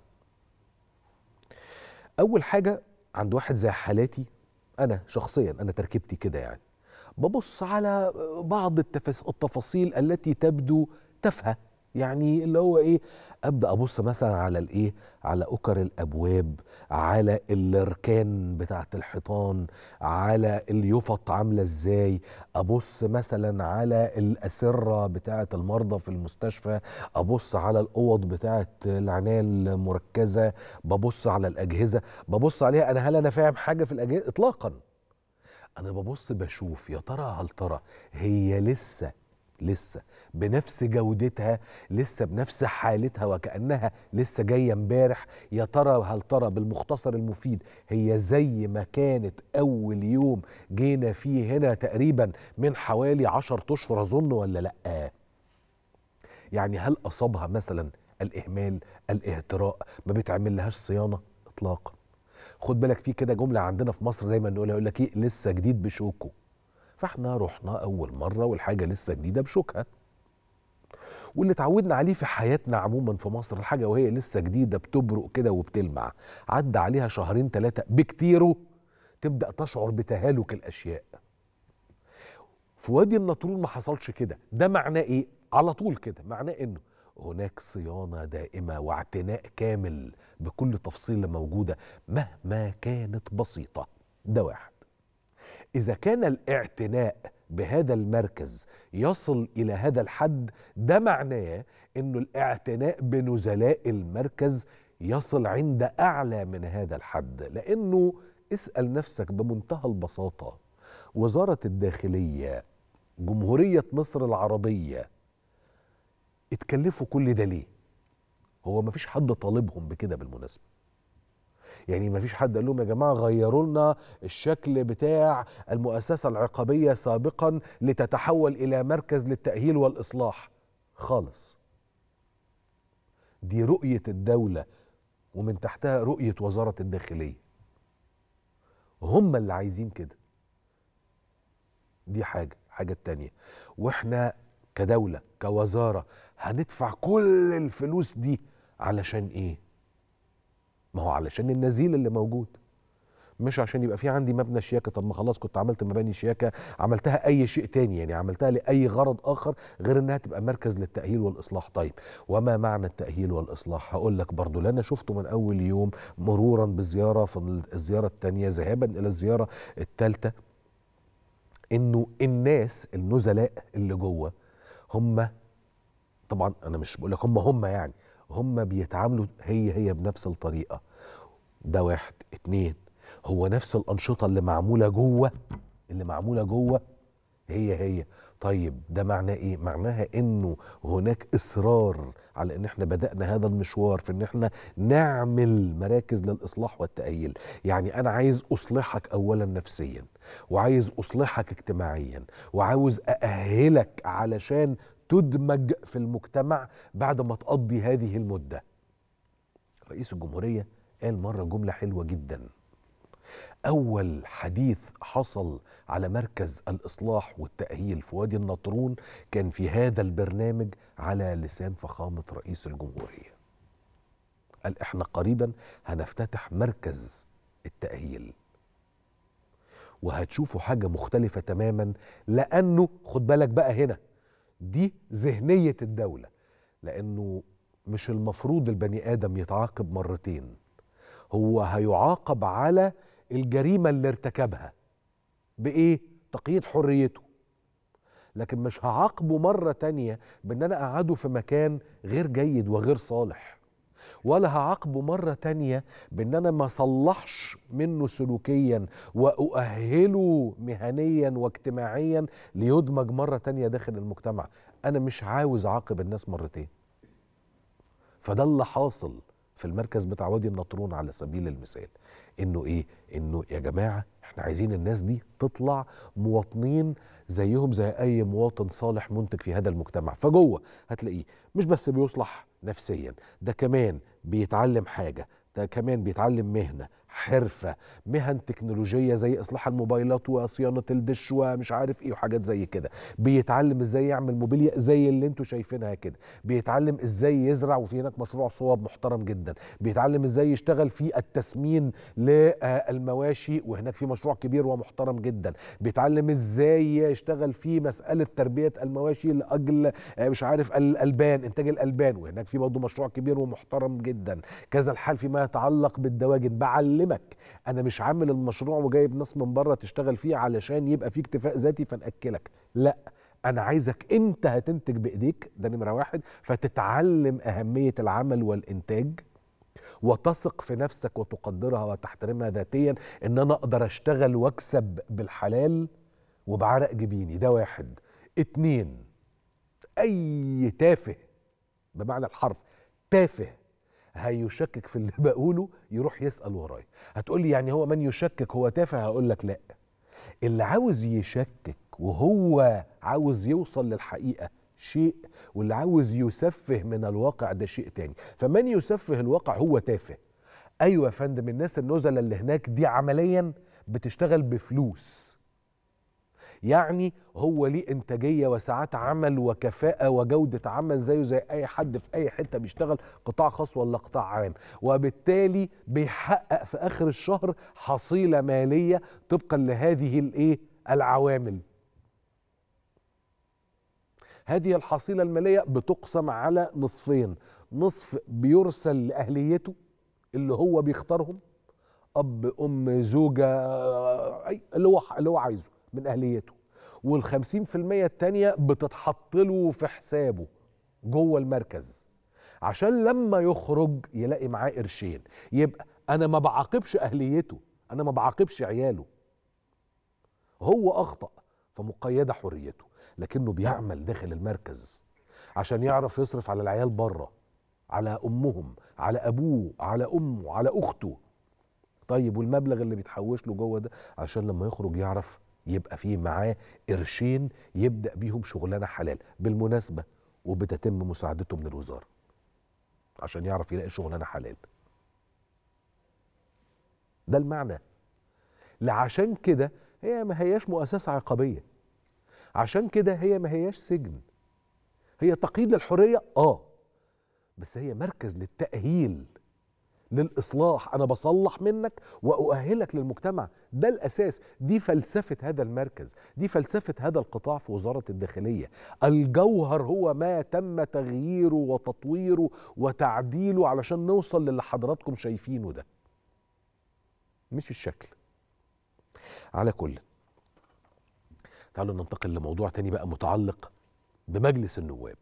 أول حاجة عند واحد زي حالاتي انا شخصيا انا تركيبتي كده يعني ببص على بعض التفاس- التفاصيل التي تبدو تافهه يعني اللي هو ايه ابدا ابص مثلا على الايه على اكر الابواب على الاركان بتاعه الحيطان على اليفط عامله ازاي ابص مثلا على الاسره بتاعه المرضى في المستشفى ابص على الاوض بتاعه العنايه المركزه ببص على الاجهزه ببص عليها انا هل انا فاهم حاجه في الاجهزه اطلاقا انا ببص بشوف يا ترى هل ترى هي لسه لسه بنفس جودتها لسه بنفس حالتها وكانها لسه جايه امبارح يا ترى هل ترى بالمختصر المفيد هي زي ما كانت اول يوم جينا فيه هنا تقريبا من حوالي عشرة اشهر اظن ولا لا يعني هل اصابها مثلا الاهمال الاهتراء ما بتعمل لهاش صيانه اطلاقا خد بالك في كده جمله عندنا في مصر دايما نقولها يقول لك ايه لسه جديد بشوكه فاحنا رحنا اول مره والحاجه لسه جديده بشوكها واللي اتعودنا عليه في حياتنا عموما في مصر الحاجه وهي لسه جديده بتبرق كده وبتلمع عدى عليها شهرين ثلاثه بكتيره تبدا تشعر بتهالك الاشياء في وادي النطرون ما حصلش كده ده معناه ايه على طول كده معناه انه هناك صيانه دائمه واعتناء كامل بكل تفصيله موجوده مهما كانت بسيطه ده واحد اذا كان الاعتناء بهذا المركز يصل الى هذا الحد ده معناه انه الاعتناء بنزلاء المركز يصل عند اعلى من هذا الحد لانه اسال نفسك بمنتهى البساطه وزاره الداخليه جمهوريه مصر العربيه اتكلفوا كل ده ليه هو مفيش حد طالبهم بكده بالمناسبه يعني ما فيش حد قال لهم يا جماعه غيروا لنا الشكل بتاع المؤسسه العقابيه سابقا لتتحول الى مركز للتاهيل والاصلاح خالص دي رؤيه الدوله ومن تحتها رؤيه وزاره الداخليه هم اللي عايزين كده دي حاجه الحاجه التانيه واحنا كدوله كوزاره هندفع كل الفلوس دي علشان ايه ما هو علشان النزيل اللي موجود مش عشان يبقى في عندي مبنى شياكه طب ما خلاص كنت عملت مباني شياكه عملتها اي شيء تاني يعني عملتها لاي غرض اخر غير انها تبقى مركز للتاهيل والاصلاح طيب وما معنى التاهيل والاصلاح هقول لك برضو اللي انا شفته من اول يوم مرورا بالزياره في الزياره الثانيه ذهابا الى الزياره الثالثه انه الناس النزلاء اللي جوه هم طبعا انا مش بقول لك هم هم يعني هم بيتعاملوا هي هي بنفس الطريقه ده واحد اتنين هو نفس الانشطه اللي معموله جوه اللي معموله جوه هي هي طيب ده معناه ايه معناها انه هناك اصرار على ان احنا بدانا هذا المشوار في ان احنا نعمل مراكز للاصلاح والتاهيل يعني انا عايز اصلحك اولا نفسيا وعايز اصلحك اجتماعيا وعاوز ااهلك علشان تدمج في المجتمع بعد ما تقضي هذه المده رئيس الجمهوريه قال مره جمله حلوه جدا أول حديث حصل على مركز الإصلاح والتأهيل في وادي النطرون كان في هذا البرنامج على لسان فخامة رئيس الجمهورية قال إحنا قريبا هنفتتح مركز التأهيل وهتشوفوا حاجة مختلفة تماما لأنه خد بالك بقى هنا دي ذهنية الدولة لأنه مش المفروض البني آدم يتعاقب مرتين هو هيعاقب على الجريمة اللي ارتكبها بإيه؟ تقييد حريته لكن مش هعاقبه مرة تانية بأن أنا أقعده في مكان غير جيد وغير صالح ولا هعاقبه مرة تانية بأن أنا ما صلحش منه سلوكيا وأؤهله مهنيا واجتماعيا ليدمج مرة تانية داخل المجتمع أنا مش عاوز أعاقب الناس مرتين فده اللي حاصل في المركز بتاع وادي النطرون على سبيل المثال انه ايه انه يا جماعه احنا عايزين الناس دي تطلع مواطنين زيهم زي اي مواطن صالح منتج في هذا المجتمع فجوه هتلاقيه مش بس بيصلح نفسيا ده كمان بيتعلم حاجه ده كمان بيتعلم مهنه حرفه مهن تكنولوجيه زي اصلاح الموبايلات وصيانه الدش ومش عارف ايه وحاجات زي كده بيتعلم ازاي يعمل موبيليا زي اللي انتوا شايفينها كده بيتعلم ازاي يزرع وفي هناك مشروع صواب محترم جدا بيتعلم ازاي يشتغل في التسمين للمواشي وهناك في مشروع كبير ومحترم جدا بيتعلم ازاي يشتغل في مساله تربيه المواشي لاجل مش عارف الالبان انتاج الالبان وهناك في برضه مشروع كبير ومحترم جدا كذا الحال فيما يتعلق بالدواجن بعلم بعلمك انا مش عامل المشروع وجايب ناس من بره تشتغل فيه علشان يبقى فيه اكتفاء ذاتي فناكلك لا انا عايزك انت هتنتج بايديك ده نمره واحد فتتعلم اهميه العمل والانتاج وتثق في نفسك وتقدرها وتحترمها ذاتيا ان انا اقدر اشتغل واكسب بالحلال وبعرق جبيني ده واحد اتنين اي تافه بمعنى الحرف تافه هيشكك في اللي بقوله يروح يسأل ورايا هتقول لي يعني هو من يشكك هو تافه هقول لك لا اللي عاوز يشكك وهو عاوز يوصل للحقيقة شيء واللي عاوز يسفه من الواقع ده شيء تاني فمن يسفه الواقع هو تافه ايوه يا فندم الناس النزلة اللي هناك دي عمليا بتشتغل بفلوس يعني هو ليه انتاجيه وساعات عمل وكفاءه وجوده عمل زيه زي اي حد في اي حته بيشتغل قطاع خاص ولا قطاع عام وبالتالي بيحقق في اخر الشهر حصيله ماليه طبقا لهذه الايه العوامل هذه الحصيله الماليه بتقسم على نصفين نصف بيرسل لاهليته اللي هو بيختارهم اب ام زوجه اي اللي هو اللي هو عايزه من اهليته والخمسين في المية التانية بتتحط له في حسابه جوه المركز عشان لما يخرج يلاقي معاه قرشين يبقى انا ما بعاقبش اهليته انا ما بعاقبش عياله هو اخطا فمقيده حريته لكنه بيعمل داخل المركز عشان يعرف يصرف على العيال بره على امهم على ابوه على امه على اخته طيب والمبلغ اللي بيتحوش له جوه ده عشان لما يخرج يعرف يبقى فيه معاه قرشين يبدا بيهم شغلانه حلال بالمناسبه وبتتم مساعدته من الوزاره عشان يعرف يلاقي شغلانه حلال ده المعنى لعشان كده هي ما هياش مؤسسه عقابيه عشان كده هي ما هياش سجن هي تقييد للحريه اه بس هي مركز للتاهيل للاصلاح انا بصلح منك واؤهلك للمجتمع ده الاساس دي فلسفه هذا المركز دي فلسفه هذا القطاع في وزاره الداخليه الجوهر هو ما تم تغييره وتطويره وتعديله علشان نوصل للي حضراتكم شايفينه ده مش الشكل على كل تعالوا ننتقل لموضوع تاني بقى متعلق بمجلس النواب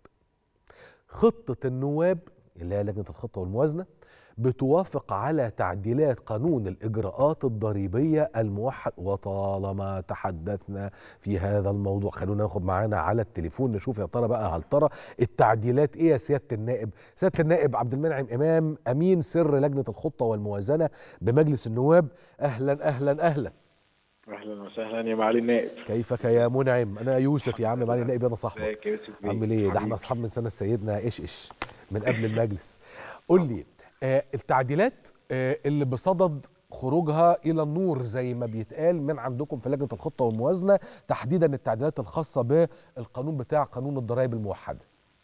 خطة النواب اللي هي لجنة الخطة والموازنة بتوافق على تعديلات قانون الإجراءات الضريبية الموحد وطالما تحدثنا في هذا الموضوع خلونا ناخد معانا على التليفون نشوف يا ترى بقى هل ترى التعديلات إيه يا سيادة النائب سيادة النائب عبد المنعم إمام أمين سر لجنة الخطة والموازنة بمجلس النواب أهلا أهلا أهلا اهلا وسهلا يا معالي النائب كيفك يا منعم انا يوسف يا عم معالي النائب انا صاحبك ازيك يا يوسف بيه؟ عامل ايه ده احنا حبيبي. اصحاب من سنه سيدنا ايش ايش من قبل المجلس قول لي آه التعديلات آه اللي بصدد خروجها الى النور زي ما بيتقال من عندكم في لجنه الخطه والموازنه تحديدا التعديلات الخاصه بالقانون بتاع قانون الضرائب الموحده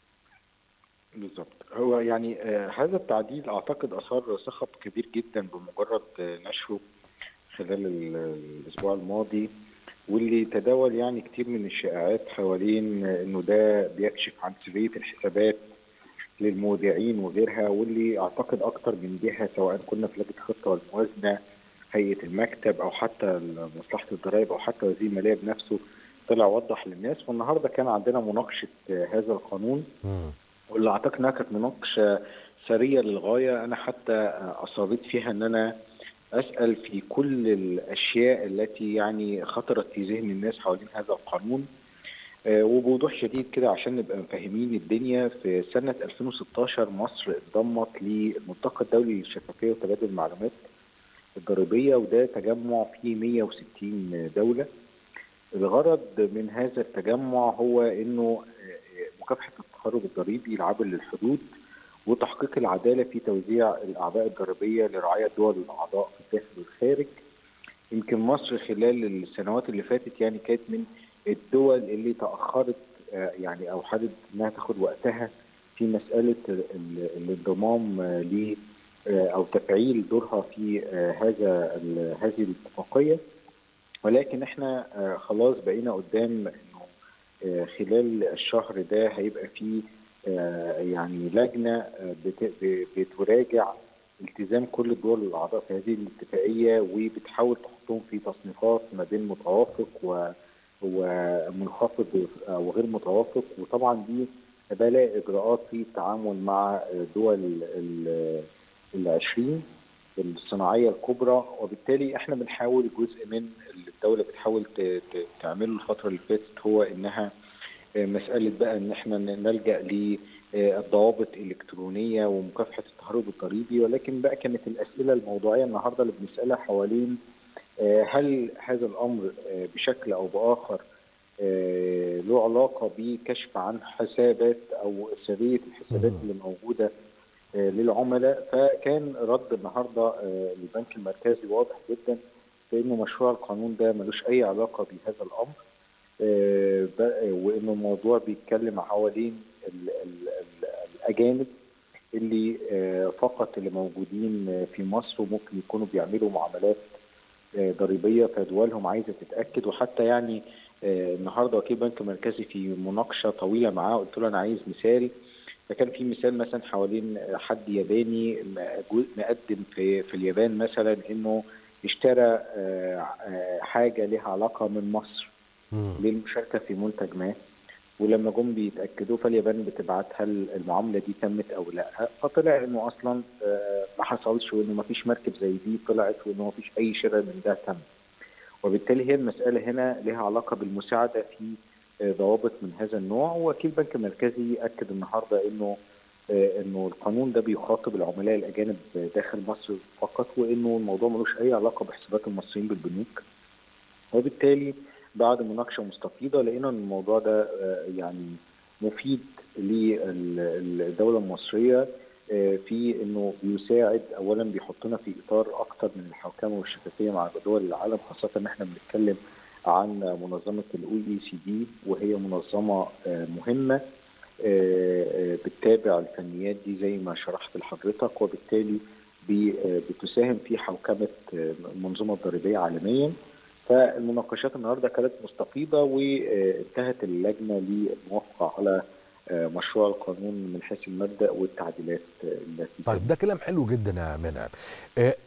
بالظبط هو يعني آه هذا التعديل اعتقد اثار صخب كبير جدا بمجرد آه نشره خلال ال- الاسبوع الماضي واللي تداول يعني كتير من الشائعات حوالين آه، انه ده بيكشف عن سريه الحسابات للمودعين وغيرها واللي اعتقد اكتر من جهه سواء كنا في لجنه الخطه والموازنه هيئه المكتب او حتى مصلحه الضرائب او حتى وزير الماليه بنفسه طلع وضح للناس والنهارده كان عندنا مناقشه آه، هذا القانون واللي اعتقد انها كانت مناقشه ثريه للغايه انا حتى آه، اصريت فيها ان انا اسال في كل الاشياء التي يعني خطرت في ذهن الناس حوالين هذا القانون آه، وبوضوح شديد كده عشان نبقى فاهمين الدنيا في سنه 2016 مصر انضمت للملتقى الدولي للشفافيه وتبادل المعلومات الضريبيه وده تجمع فيه 160 دوله الغرض من هذا التجمع هو انه آه، مكافحه التهرب الضريبي العابر للحدود وتحقيق العداله في توزيع الاعباء الضريبيه لرعايا الدول الاعضاء في الداخل والخارج يمكن مصر خلال السنوات اللي فاتت يعني كانت من الدول اللي تاخرت آه، يعني او حدد انها تاخد وقتها في مساله ال- ال- الانضمام آه، ل آه، او تفعيل دورها في آه، هذا ال- هذه الاتفاقيه ولكن احنا آه، خلاص بقينا قدام انه آه، خلال الشهر ده هيبقى في آه، يعني لجنه آه، بت- ب- بتراجع التزام كل الدول الاعضاء في هذه الاتفاقيه وبتحاول تحطهم في تصنيفات ما بين متوافق و ومنخفض او غير متوافق وطبعا دي بلاقي اجراءات في التعامل مع دول ال- العشرين الصناعيه الكبرى وبالتالي احنا بنحاول جزء من اللي الدوله بتحاول ت- ت- تعمله الفتره اللي فاتت هو انها آه، مساله بقى ان احنا ن- نلجا للضوابط الالكترونيه ومكافحه التهرب الضريبي ولكن بقى كانت الاسئله الموضوعيه النهارده اللي بنسالها حوالين آه، هل هذا الامر آه، بشكل او باخر آه، له علاقه بكشف عن حسابات او سريه الحسابات اللي موجوده آه، للعملاء فكان رد النهارده آه، البنك المركزي واضح جدا في انه مشروع القانون ده ملوش اي علاقه بهذا الامر آه، ب- وانه الموضوع بيتكلم حوالين ال- ال- ال- الاجانب اللي آه، فقط اللي موجودين آه، في مصر وممكن يكونوا بيعملوا معاملات آه، ضريبيه فدولهم عايزه تتاكد وحتى يعني آه، النهارده وكيل بنك مركزي في مناقشه طويله معاه قلت له انا عايز مثال فكان في مثال مثلا حوالين حد ياباني م- مقدم في في اليابان مثلا انه اشترى آه، آه، حاجه لها علاقه من مصر للمشاركه في منتج ما ولما جم بيتاكدوا فاليابان بتبعت هل المعامله دي تمت او لا فطلع انه اصلا آه، ما حصلش وانه ما فيش مركب زي دي طلعت وانه ما فيش اي شراء من ده تم وبالتالي هي المساله هنا لها علاقه بالمساعده في آه، ضوابط من هذا النوع ووكيل بنك مركزي اكد النهارده انه آه، انه القانون ده بيخاطب العملاء الاجانب داخل مصر فقط وانه الموضوع ملوش اي علاقه بحسابات المصريين بالبنوك وبالتالي بعد مناقشه مستفيضه لقينا ان الموضوع ده آه، يعني مفيد للدوله المصريه آه، في انه بيساعد اولا بيحطنا في اطار اكتر من الحوكمه والشفافيه مع دول العالم خاصه ان احنا بنتكلم عن منظمه الاو اي سي دي وهي منظمه آه، مهمه آه، آه، بتتابع الفنيات دي زي ما شرحت لحضرتك وبالتالي بي- آه، بتساهم في حوكمه آه، المنظومه الضريبيه عالميا فالمناقشات النهارده كانت مستفيضه وانتهت اللجنه للموافقه على آه، مشروع القانون من حيث المبدا والتعديلات آه، التي طيب ده كلام حلو جدا يا منعم آه،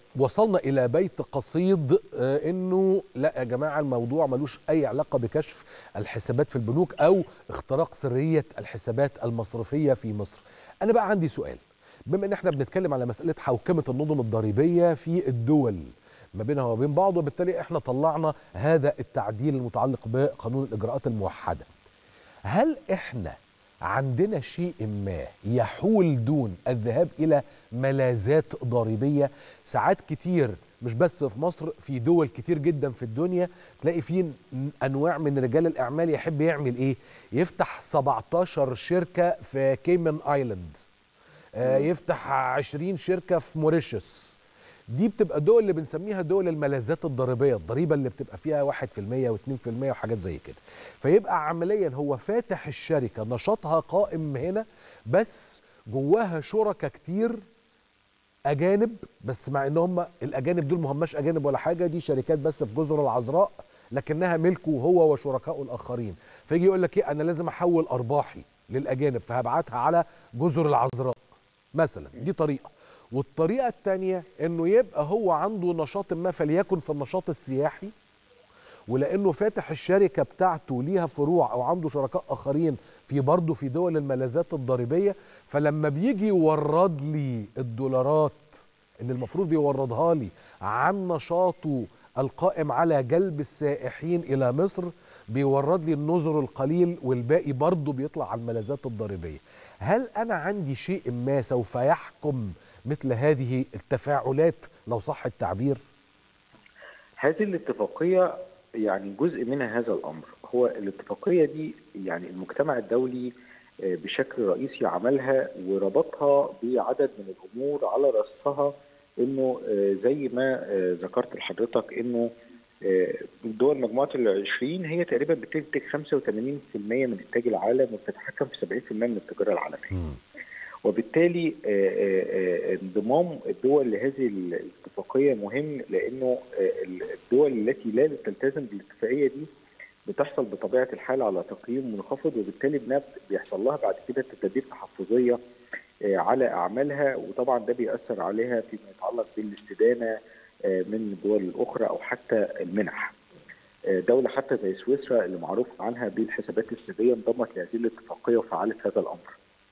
وصلنا الى بيت قصيد آه، انه لا يا جماعه الموضوع ملوش اي علاقه بكشف الحسابات في البنوك او اختراق سريه الحسابات المصرفيه في مصر انا بقى عندي سؤال بما ان احنا بنتكلم على مساله حوكمه النظم الضريبيه في الدول ما بينها وبين بعض وبالتالي احنا طلعنا هذا التعديل المتعلق بقانون الاجراءات الموحده هل احنا عندنا شيء ما يحول دون الذهاب الى ملاذات ضريبيه ساعات كتير مش بس في مصر في دول كتير جدا في الدنيا تلاقي في انواع من رجال الاعمال يحب يعمل ايه يفتح 17 شركه في كيمن ايلاند آه، يفتح 20 شركه في موريشيوس دي بتبقى دول اللي بنسميها دول الملاذات الضريبيه الضريبه اللي بتبقى فيها 1% و2% وحاجات زي كده فيبقى عمليا هو فاتح الشركه نشاطها قائم هنا بس جواها شركاء كتير اجانب بس مع ان هم الاجانب دول ما هماش اجانب ولا حاجه دي شركات بس في جزر العذراء لكنها ملكه هو وشركائه الاخرين فيجي يقول لك ايه انا لازم احول ارباحي للاجانب فهبعتها على جزر العذراء مثلا دي طريقه والطريقه الثانيه انه يبقى هو عنده نشاط ما فليكن في النشاط السياحي ولانه فاتح الشركه بتاعته ليها فروع او عنده شركاء اخرين في برضه في دول الملاذات الضريبيه فلما بيجي يورد لي الدولارات اللي المفروض يوردها لي عن نشاطه القائم على جلب السائحين الى مصر بيورد لي النذر القليل والباقي برضه بيطلع على الملاذات الضريبيه هل انا عندي شيء ما سوف يحكم مثل هذه التفاعلات لو صح التعبير هذه الاتفاقية يعني جزء منها هذا الأمر هو الاتفاقية دي يعني المجتمع الدولي آه، بشكل رئيسي عملها وربطها بعدد من الأمور على رأسها إنه آه، زي ما آه، ذكرت لحضرتك إنه آه، دول مجموعة العشرين هي تقريبا بتنتج 85% من إنتاج العالم وبتتحكم في 70% من التجارة العالمية. وبالتالي آه، آه، آه، انضمام الدول لهذه الاتفاقيه مهم لانه آه، الدول التي لا تلتزم بالاتفاقيه دي بتحصل بطبيعه الحال على تقييم منخفض وبالتالي إنها بيحصل لها بعد كده تدابير تحفظيه آه، على اعمالها وطبعا ده بيأثر عليها فيما يتعلق بالاستدانه آه، من الدول الاخرى او حتى المنح. آه، دولة حتى زي سويسرا اللي معروف عنها بالحسابات السرية انضمت لهذه الاتفاقية وفعلت هذا الأمر.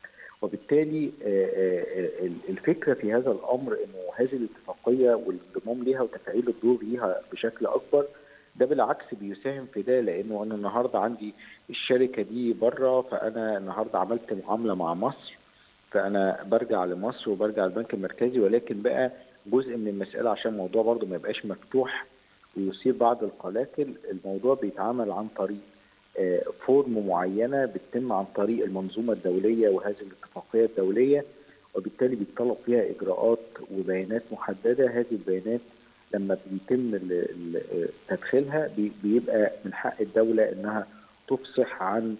وبالتالي آه، آه، آه، الفكره في هذا الامر انه هذه الاتفاقيه والانضمام ليها وتفعيل الدور ليها بشكل اكبر ده بالعكس بيساهم في ده لانه انا النهارده عندي الشركه دي بره فانا النهارده عملت معامله مع مصر فانا برجع لمصر وبرجع البنك المركزي ولكن بقى جزء من المساله عشان الموضوع برضو ما يبقاش مفتوح ويثير بعض القلاقل الموضوع بيتعامل عن طريق آه، فورم معينه بتتم عن طريق المنظومه الدوليه وهذه الاتفاقيه الدوليه وبالتالي بيتطلب فيها اجراءات وبيانات محدده هذه البيانات لما بيتم ال- ال- تدخيلها بي- بيبقى من حق الدوله انها تفصح عن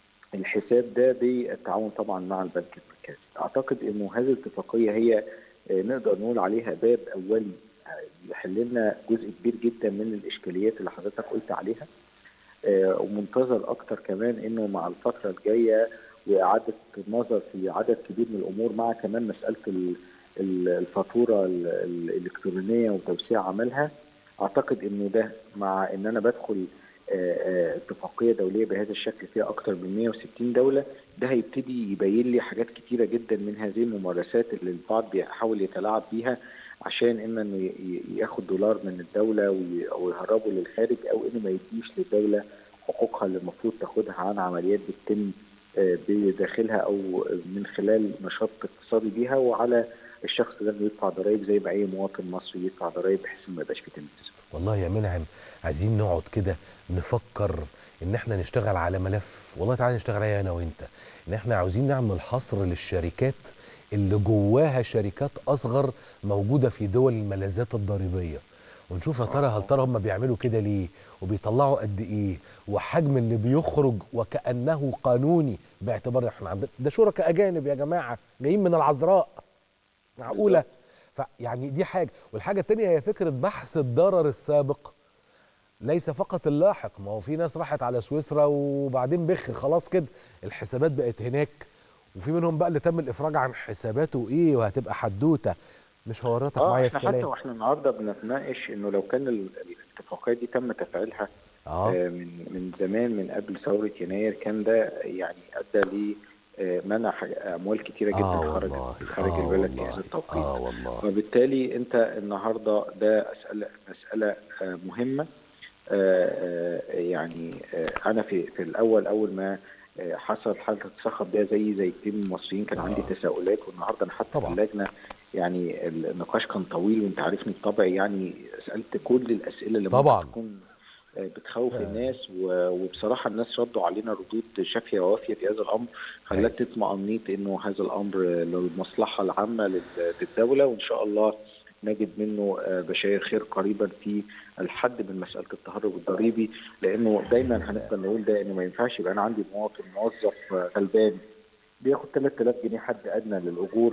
الحساب ده بالتعاون طبعا مع البنك المركزي اعتقد انه هذه الاتفاقيه هي آه، نقدر نقول عليها باب اولي آه، يحل لنا جزء كبير جدا من الاشكاليات اللي حضرتك قلت عليها آه، ومنتظر اكتر كمان انه مع الفتره الجايه واعاده النظر في عدد كبير من الامور مع كمان مساله ال- ال- الفاتوره ال- الالكترونيه وتوسيع عملها اعتقد انه ده مع ان انا بدخل آه، آه، اتفاقيه دوليه بهذا الشكل فيها اكتر من 160 دوله ده هيبتدي يبين لي حاجات كتيره جدا من هذه الممارسات اللي البعض بيحاول يتلاعب بيها عشان اما انه ي- ي- ياخد دولار من الدوله وي- او يهربه للخارج او انه ما يديش للدوله حقوقها اللي المفروض تاخدها عن عمليات بتتم آه، بداخلها او من خلال نشاط اقتصادي بيها وعلى الشخص ده انه يدفع ضرائب زي ما اي مواطن مصري يدفع ضرائب بحيث إنه ما يبقاش في تمييز. والله يا منعم عايزين نقعد كده نفكر ان احنا نشتغل على ملف والله تعالى نشتغل عليه انا وانت ان احنا عاوزين نعمل حصر للشركات اللي جواها شركات اصغر موجوده في دول الملاذات الضريبيه ونشوف يا ترى هل ترى هم بيعملوا كده ليه وبيطلعوا قد ايه وحجم اللي بيخرج وكانه قانوني باعتبار احنا عندنا ده شركاء اجانب يا جماعه جايين من العذراء معقوله فيعني دي حاجه والحاجه الثانيه هي فكره بحث الضرر السابق ليس فقط اللاحق ما هو في ناس راحت على سويسرا وبعدين بخ خلاص كده الحسابات بقت هناك وفي منهم بقى اللي تم الافراج عن حساباته ايه وهتبقى حدوته مش هورطك اه معايا في احنا حتى كلام واحنا النهارده بنتناقش انه لو كان ال- الاتفاقيه دي تم تفعيلها آه. آه، من من زمان من قبل ثوره يناير كان ده يعني ادى ل آه، منع ح- اموال كتيره جدا آه خرجت والله، خارج آه البلد في والله، هذا التوقيت اه والله وبالتالي انت النهارده ده مساله مساله آه، مهمه آه، آه، يعني آه، انا في في الاول اول ما آه، حصل حاله الصخب ده زي زي كتير من المصريين كان عندي تساؤلات والنهارده انا حتى في اللجنه يعني النقاش كان طويل وانت عارفني بطبعي يعني سالت كل الاسئله اللي طبعاً. ممكن تكون آه، بتخوف الناس و- وبصراحه الناس ردوا علينا ردود شافيه ووافيه في هذا الامر خلت تطمئنيت انه هذا الامر للمصلحه العامه لل- للدوله وان شاء الله نجد منه آه، بشاير خير قريبا في الحد من مساله التهرب الضريبي لانه دايما هنفضل نقول ده انه ما ينفعش يبقى انا عندي مواطن موظف آه، غلبان بياخد 3000 جنيه حد ادنى للاجور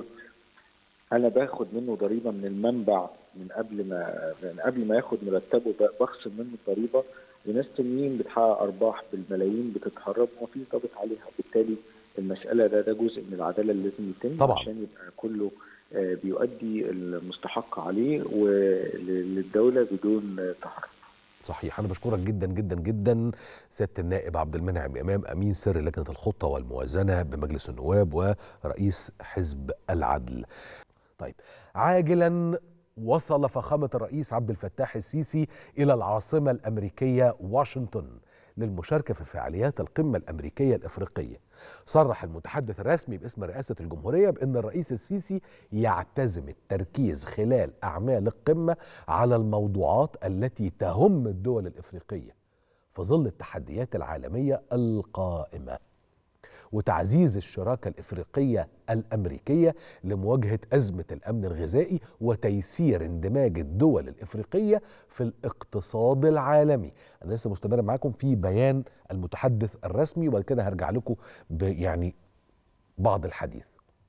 انا باخد منه ضريبه من المنبع من قبل ما من قبل ما ياخد مرتبه ب- بخصم منه الضريبه وناس تانيين بتحقق ارباح بالملايين بتتهرب ومفيش ضابط عليها بالتالي المساله ده ده جزء من العداله اللي لازم يتم طبعاً. عشان يبقى كله آه، بيؤدي المستحق عليه وللدوله بدون آه، تهرب صحيح انا بشكرك جدا جدا جدا سياده النائب عبد المنعم امام امين سر لجنه الخطه والموازنه بمجلس النواب ورئيس حزب العدل طيب عاجلا وصل فخامه الرئيس عبد الفتاح السيسي الى العاصمه الامريكيه واشنطن للمشاركه في فعاليات القمه الامريكيه الافريقيه. صرح المتحدث الرسمي باسم رئاسه الجمهوريه بان الرئيس السيسي يعتزم التركيز خلال اعمال القمه على الموضوعات التي تهم الدول الافريقيه في ظل التحديات العالميه القائمه. وتعزيز الشراكة الإفريقية الأمريكية لمواجهة أزمة الأمن الغذائي وتيسير اندماج الدول الإفريقية في الاقتصاد العالمي أنا لسه مستمر معاكم في بيان المتحدث الرسمي وبعد كده هرجع لكم يعني بعض الحديث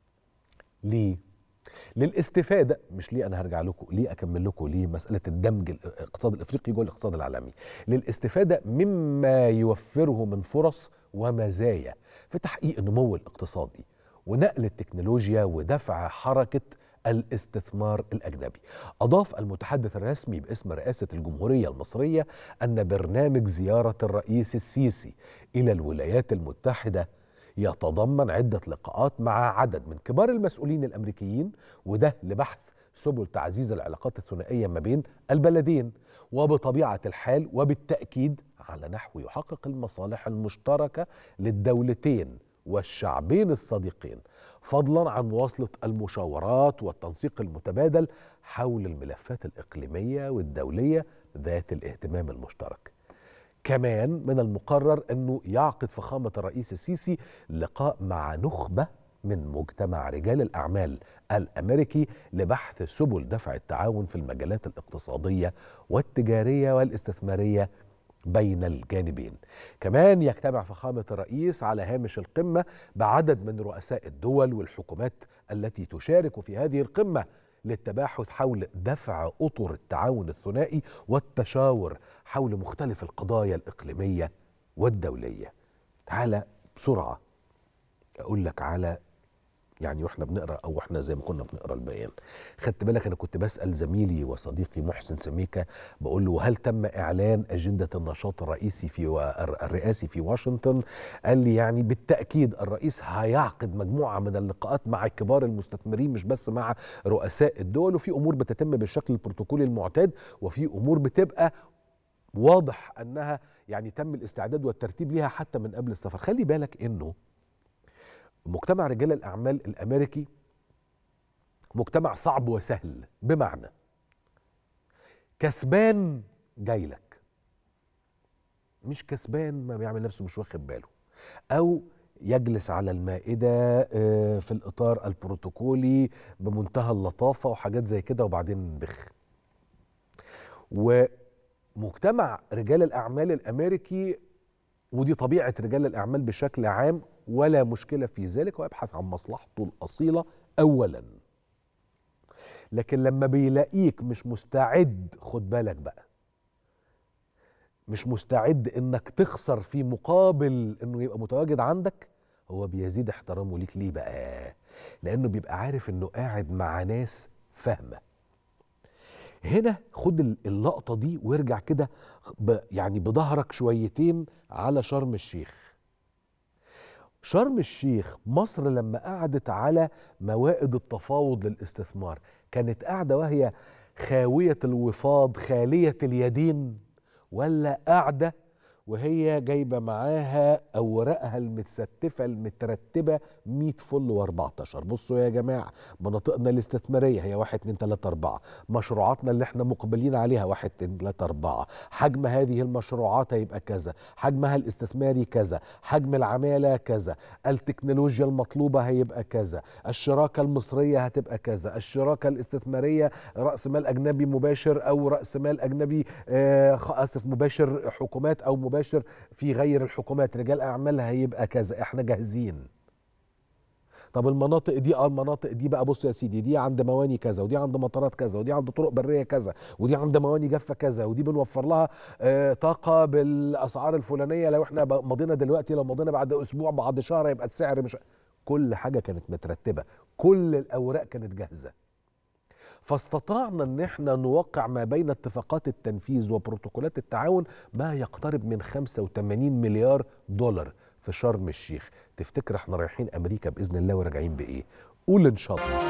ليه؟ للاستفاده مش ليه انا هرجع لكم ليه اكمل لكم ليه مساله الدمج الاقتصاد الافريقي جوه الاقتصاد العالمي للاستفاده مما يوفره من فرص ومزايا في تحقيق النمو الاقتصادي ونقل التكنولوجيا ودفع حركه الاستثمار الاجنبي. اضاف المتحدث الرسمي باسم رئاسه الجمهوريه المصريه ان برنامج زياره الرئيس السيسي الى الولايات المتحده يتضمن عده لقاءات مع عدد من كبار المسؤولين الامريكيين وده لبحث سبل تعزيز العلاقات الثنائيه ما بين البلدين وبطبيعه الحال وبالتاكيد على نحو يحقق المصالح المشتركه للدولتين والشعبين الصديقين فضلا عن مواصله المشاورات والتنسيق المتبادل حول الملفات الاقليميه والدوليه ذات الاهتمام المشترك. كمان من المقرر انه يعقد فخامه الرئيس السيسي لقاء مع نخبه من مجتمع رجال الاعمال الامريكي لبحث سبل دفع التعاون في المجالات الاقتصاديه والتجاريه والاستثماريه بين الجانبين. كمان يجتمع فخامه الرئيس على هامش القمه بعدد من رؤساء الدول والحكومات التي تشارك في هذه القمه للتباحث حول دفع اطر التعاون الثنائي والتشاور حول مختلف القضايا الاقليميه والدوليه. تعالى بسرعه اقول لك على يعني واحنا بنقرا او واحنا زي ما كنا بنقرا البيان خدت بالك انا كنت بسال زميلي وصديقي محسن سميكه بقول له هل تم اعلان اجنده النشاط الرئيسي في و... الرئاسي في واشنطن قال لي يعني بالتاكيد الرئيس هيعقد مجموعه من اللقاءات مع كبار المستثمرين مش بس مع رؤساء الدول وفي امور بتتم بالشكل البروتوكولي المعتاد وفي امور بتبقى واضح انها يعني تم الاستعداد والترتيب ليها حتى من قبل السفر خلي بالك انه مجتمع رجال الاعمال الامريكي مجتمع صعب وسهل بمعنى كسبان جاي لك مش كسبان ما بيعمل نفسه مش واخد باله او يجلس على المائده في الاطار البروتوكولي بمنتهى اللطافه وحاجات زي كده وبعدين بخ ومجتمع رجال الاعمال الامريكي ودي طبيعه رجال الاعمال بشكل عام ولا مشكله في ذلك ويبحث عن مصلحته الاصيله اولا لكن لما بيلاقيك مش مستعد خد بالك بقى مش مستعد انك تخسر في مقابل انه يبقى متواجد عندك هو بيزيد احترامه ليك ليه بقى لانه بيبقى عارف انه قاعد مع ناس فاهمه هنا خد ال- اللقطه دي وارجع كده ب يعني بظهرك شويتين على شرم الشيخ شرم الشيخ مصر لما قعدت على موائد التفاوض للاستثمار كانت قاعده وهي خاويه الوفاض خاليه اليدين ولا قاعده وهي جايبه معاها اوراقها المتستفه المترتبه 100 فل و14 بصوا يا جماعه مناطقنا الاستثماريه هي 1 2 3 4 مشروعاتنا اللي احنا مقبلين عليها 1 2 3 4 حجم هذه المشروعات هيبقى كذا حجمها الاستثماري كذا حجم العماله كذا التكنولوجيا المطلوبه هيبقى كذا الشراكه المصريه هتبقى كذا الشراكه الاستثماريه راس مال اجنبي مباشر او راس مال اجنبي آه خ- اسف مباشر حكومات او مباشر في غير الحكومات رجال اعمال هيبقى كذا احنا جاهزين طب المناطق دي اه المناطق دي بقى بص يا سيدي دي عند مواني كذا ودي عند مطارات كذا ودي عند طرق بريه كذا ودي عند مواني جافه كذا ودي بنوفر لها آه طاقه بالاسعار الفلانيه لو احنا ب- مضينا دلوقتي لو مضينا بعد اسبوع بعد شهر يبقى السعر مش كل حاجه كانت مترتبه كل الاوراق كانت جاهزه فاستطعنا ان احنا نوقع ما بين اتفاقات التنفيذ وبروتوكولات التعاون ما يقترب من 85 مليار دولار في شرم الشيخ تفتكر احنا رايحين امريكا باذن الله وراجعين بايه قول ان شاء الله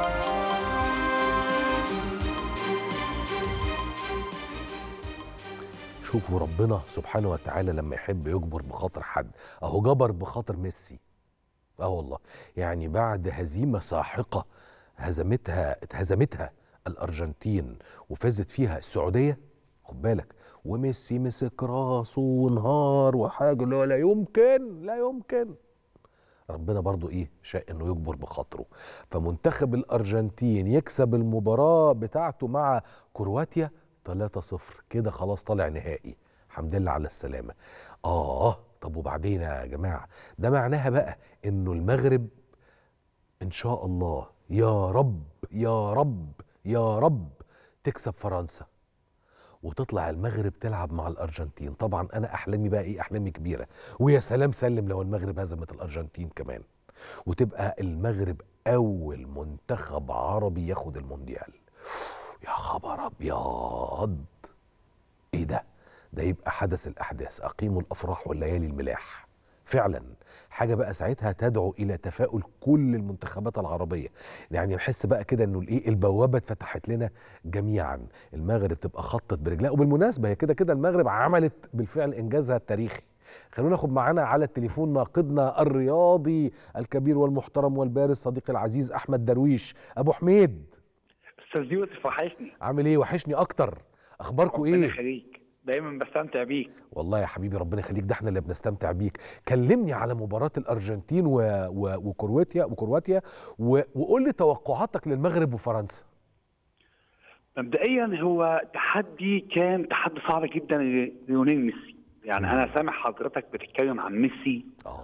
شوفوا ربنا سبحانه وتعالى لما يحب يجبر بخاطر حد اهو جبر بخاطر ميسي اه والله يعني بعد هزيمه ساحقه هزمتها اتهزمتها الارجنتين وفازت فيها السعوديه خد بالك وميسي مسك راسه ونهار وحاجه لا لا يمكن لا يمكن ربنا برضو ايه شاء انه يجبر بخاطره فمنتخب الارجنتين يكسب المباراه بتاعته مع كرواتيا 3-0 كده خلاص طالع نهائي الحمد لله على السلامه اه طب وبعدين يا جماعه ده معناها بقى انه المغرب ان شاء الله يا رب يا رب يا رب تكسب فرنسا وتطلع المغرب تلعب مع الارجنتين طبعا انا احلامي بقى ايه احلامي كبيره ويا سلام سلم لو المغرب هزمت الارجنتين كمان وتبقى المغرب اول منتخب عربي ياخد المونديال يا خبر ابيض ايه ده ده يبقى حدث الاحداث اقيموا الافراح والليالي الملاح فعلا حاجه بقى ساعتها تدعو الى تفاؤل كل المنتخبات العربيه يعني نحس بقى كده انه الايه البوابه اتفتحت لنا جميعا المغرب تبقى خطت برجلها وبالمناسبه هي كده كده المغرب عملت بالفعل انجازها التاريخي خلونا ناخد معانا على التليفون ناقدنا الرياضي الكبير والمحترم والبارز صديقي العزيز احمد درويش ابو حميد استاذ يوسف وحشني عامل ايه وحشني اكتر اخباركم ربنا ايه يخليك دايما بستمتع بيك والله يا حبيبي ربنا يخليك ده احنا اللي بنستمتع بيك كلمني على مباراة الأرجنتين و... و... وكرواتيا وكرواتيا و... وقول لي توقعاتك للمغرب وفرنسا مبدئيا هو تحدي كان تحدي صعب جدا ليونيل ميسي يعني انا سامع حضرتك بتتكلم عن ميسي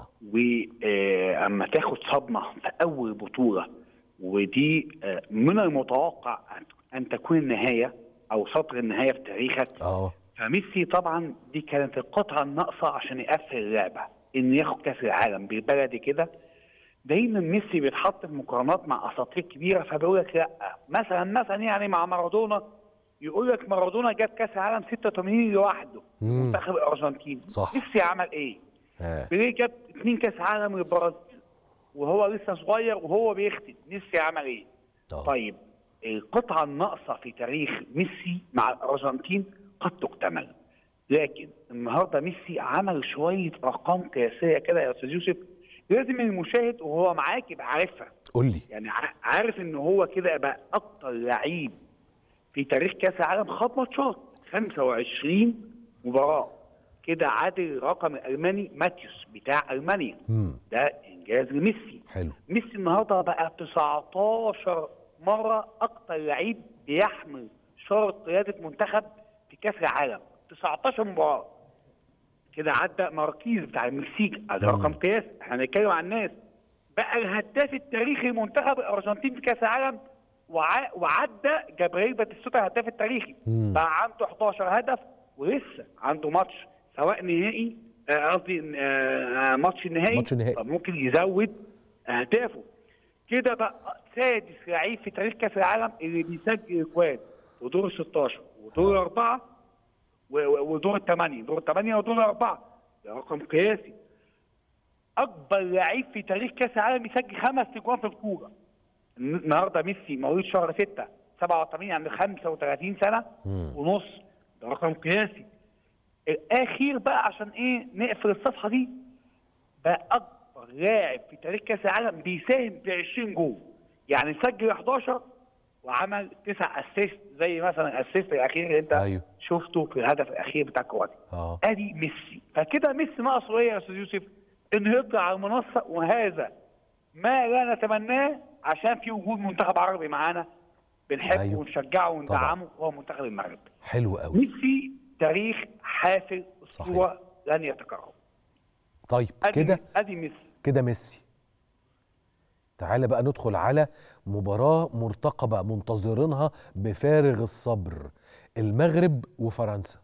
واما تاخد صدمه في اول بطوله ودي آه، من المتوقع أن- ان تكون النهايه او سطر النهايه في تاريخك اه فميسي طبعا دي كانت القطعه الناقصه عشان يقفل اللعبه ان ياخد كاس العالم بالبلدي كده دايما ميسي بيتحط في مقارنات مع اساطير كبيره فبيقول لك لا مثلا مثلا يعني مع مارادونا يقول لك مارادونا جاب كاس العالم 86 لوحده مم. منتخب الارجنتين صح. ميسي عمل ايه؟ ها. بيليه جاب اثنين كاس عالم للبرازيل وهو لسه صغير وهو بيختم ميسي عمل ايه؟ طيب القطعه الناقصه في تاريخ ميسي مع الارجنتين قد تكتمل لكن النهارده ميسي عمل شويه ارقام قياسيه كده يا استاذ يوسف لازم المشاهد وهو معاك يبقى عارفها قول لي يعني ع- عارف ان هو كده بقى اكتر لعيب في تاريخ كاس العالم خد ماتشات 25 مباراه كده عادل رقم الالماني ماتيوس بتاع المانيا مم. ده انجاز لميسي حلو ميسي النهارده بقى 19 مره اكتر لعيب بيحمل شاره قياده منتخب في كاس العالم 19 مباراه كده عدى ماركيز بتاع المكسيك ده رقم قياسي احنا هنتكلم عن الناس بقى الهداف التاريخي لمنتخب الارجنتين في كاس العالم وع- وعدى جابريل باتيستوتا الهداف التاريخي مم. بقى عنده 11 هدف ولسه عنده ماتش سواء نهائي آه، قصدي آه، ماتش نهائي ماتش نهائي. طب ممكن يزود اهدافه كده بقى سادس لعيب في تاريخ كاس العالم اللي بيسجل اجوان ودور ال 16 ودور الاربعه و- و- ودور الثمانيه دور الثمانيه ودور الاربعه ده رقم قياسي اكبر لعيب في تاريخ كاس العالم يسجل خمس اجوان في الكوره النهارده ميسي مواليد شهر 6 87 عنده 35 سنه ونص ده رقم قياسي الاخير بقى عشان ايه نقفل الصفحه دي بقى اكبر لاعب في تاريخ كاس العالم بيساهم ب 20 جول يعني سجل 11 وعمل تسع اسيست زي مثلا الاسيست الاخير اللي انت أيوه. شفته في الهدف الاخير بتاع كرواتيا اه ادي ميسي فكده ميسي ناقصه ايه يا استاذ يوسف؟ انه يطلع على المنصه وهذا ما لا نتمناه عشان في وجود منتخب عربي معانا بنحبه أيوه. ونشجعه وندعمه هو منتخب المغرب حلو قوي ميسي تاريخ حافل اسطوره لن يتكرر طيب ادي كده ادي ميسي كده ميسي تعالى بقى ندخل على مباراة مرتقبة منتظرينها بفارغ الصبر المغرب وفرنسا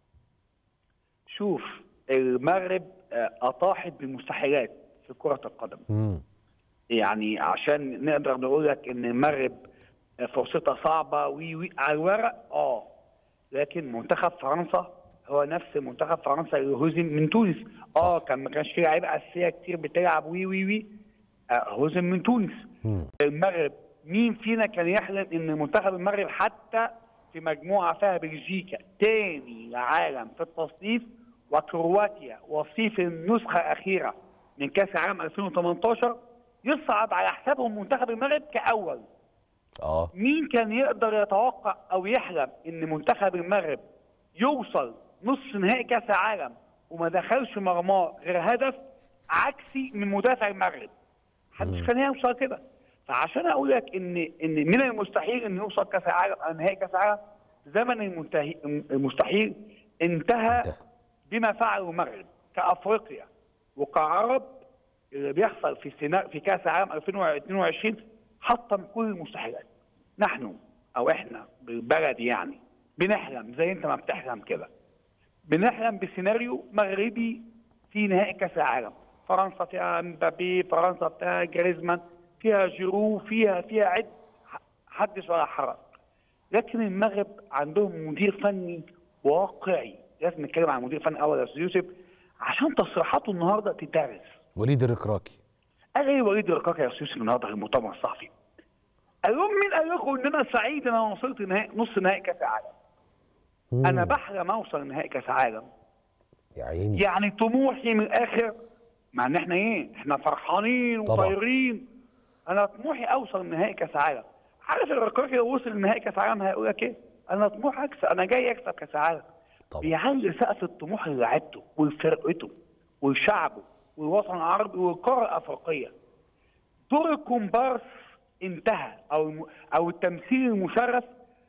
شوف المغرب آه، اطاحت بالمستحيلات في كره القدم مم. يعني عشان نقدر نقول لك ان المغرب فرصتها صعبه وي وي على الورق اه لكن منتخب فرنسا هو نفس منتخب فرنسا اللي هزم من تونس اه كان ما كانش فيه لعيبه اساسيه كتير بتلعب وي وي وي آه هزم من تونس المغرب مين فينا كان يحلم ان منتخب المغرب حتى في مجموعه فيها بلجيكا تاني العالم في التصنيف وكرواتيا وصيف النسخه الاخيره من كاس العالم 2018 يصعد على حسابهم منتخب المغرب كاول اه مين كان يقدر يتوقع او يحلم ان منتخب المغرب يوصل نص نهائي كاس العالم وما دخلش مرماه غير هدف عكسي من مدافع المغرب محدش كان يوصل كده فعشان اقول لك ان ان من المستحيل ان يوصل كاس العالم أو نهائي كاس العالم زمن المنتهي المستحيل انتهى بما فعله المغرب كافريقيا وكعرب اللي بيحصل في سنا في كاس العالم 2022 حطم كل المستحيلات نحن او احنا بالبلد يعني بنحلم زي انت ما بتحلم كده بنحلم بسيناريو مغربي في نهائي كاس العالم فرنسا فيها مبابي فرنسا فيها جريزمان فيها جيرو فيها فيها عد حدث ولا حرج لكن المغرب عندهم مدير فني واقعي لازم نتكلم عن مدير فني اول يا استاذ يوسف عشان تصريحاته النهارده تدرس وليد الركراكي قال ايه وليد الركاكي يا استاذ يوسف النهارده في المؤتمر الصحفي قال لهم مين قال لكم ان انا سعيد ان انا وصلت نهائي نص نهائي كاس العالم انا بحلم اوصل نهائي كاس العالم يا عيني يعني طموحي من الاخر مع ان احنا ايه احنا فرحانين طبعا. وطايرين انا طموحي اوصل نهائي كاس العالم عارف الركاكي لو وصل نهائي كاس العالم هيقول لك ايه انا طموحي اكسب انا جاي اكسب كاس العالم بيعلي سقف الطموح للاعيبته ولفرقته ولشعبه والوطن العربي والقاره الافريقيه دور الكومبارس انتهى او الم- او التمثيل المشرف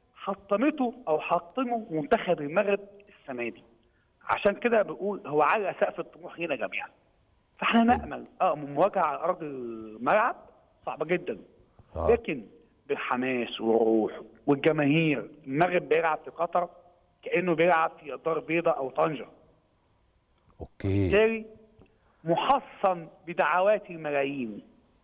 حطمته او حطمه منتخب المغرب السنه دي عشان كده بقول هو على سقف الطموح لينا جميعا فاحنا نامل اه مواجهه على ارض الملعب صعبه جدا آه. لكن بالحماس والروح والجماهير المغرب بيلعب في قطر كانه بيلعب في دار بيضاء او طنجه اوكي بالتالي محصن بدعوات الملايين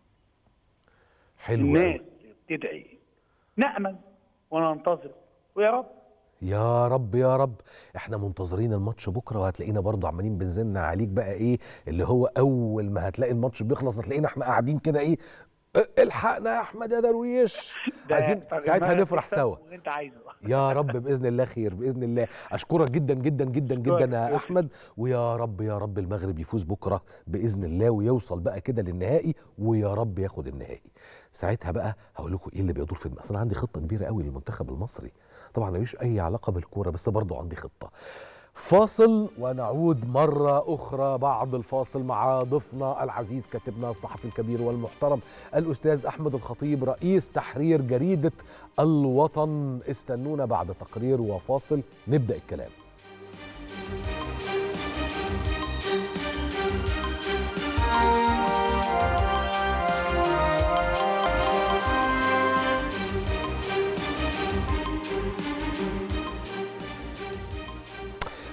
حلو الناس قوي بتدعي نامل وننتظر ويا رب يا رب يا رب احنا منتظرين الماتش بكره وهتلاقينا برضو عمالين بنزلنا عليك بقى ايه اللي هو اول ما هتلاقي الماتش بيخلص هتلاقينا احنا قاعدين كده ايه اه، الحقنا يا احمد يا درويش ده عايزين فرق ساعتها المغرب نفرح تكسب سوا واللي انت عايزه يا رب باذن الله خير باذن الله اشكرك جدا جدا جدا جدا يا احمد ويا رب يا رب المغرب يفوز بكره باذن الله ويوصل بقى كده للنهائي ويا رب ياخد النهائي ساعتها بقى هقول لكم ايه اللي بيدور في دماغي أصل انا عندي خطه كبيره قوي للمنتخب المصري طبعا ملوش اي علاقه بالكوره بس برضو عندي خطه فاصل ونعود مرة أخرى بعد الفاصل مع ضيفنا العزيز كاتبنا الصحفي الكبير والمحترم الأستاذ أحمد الخطيب رئيس تحرير جريدة الوطن استنونا بعد تقرير وفاصل نبدأ الكلام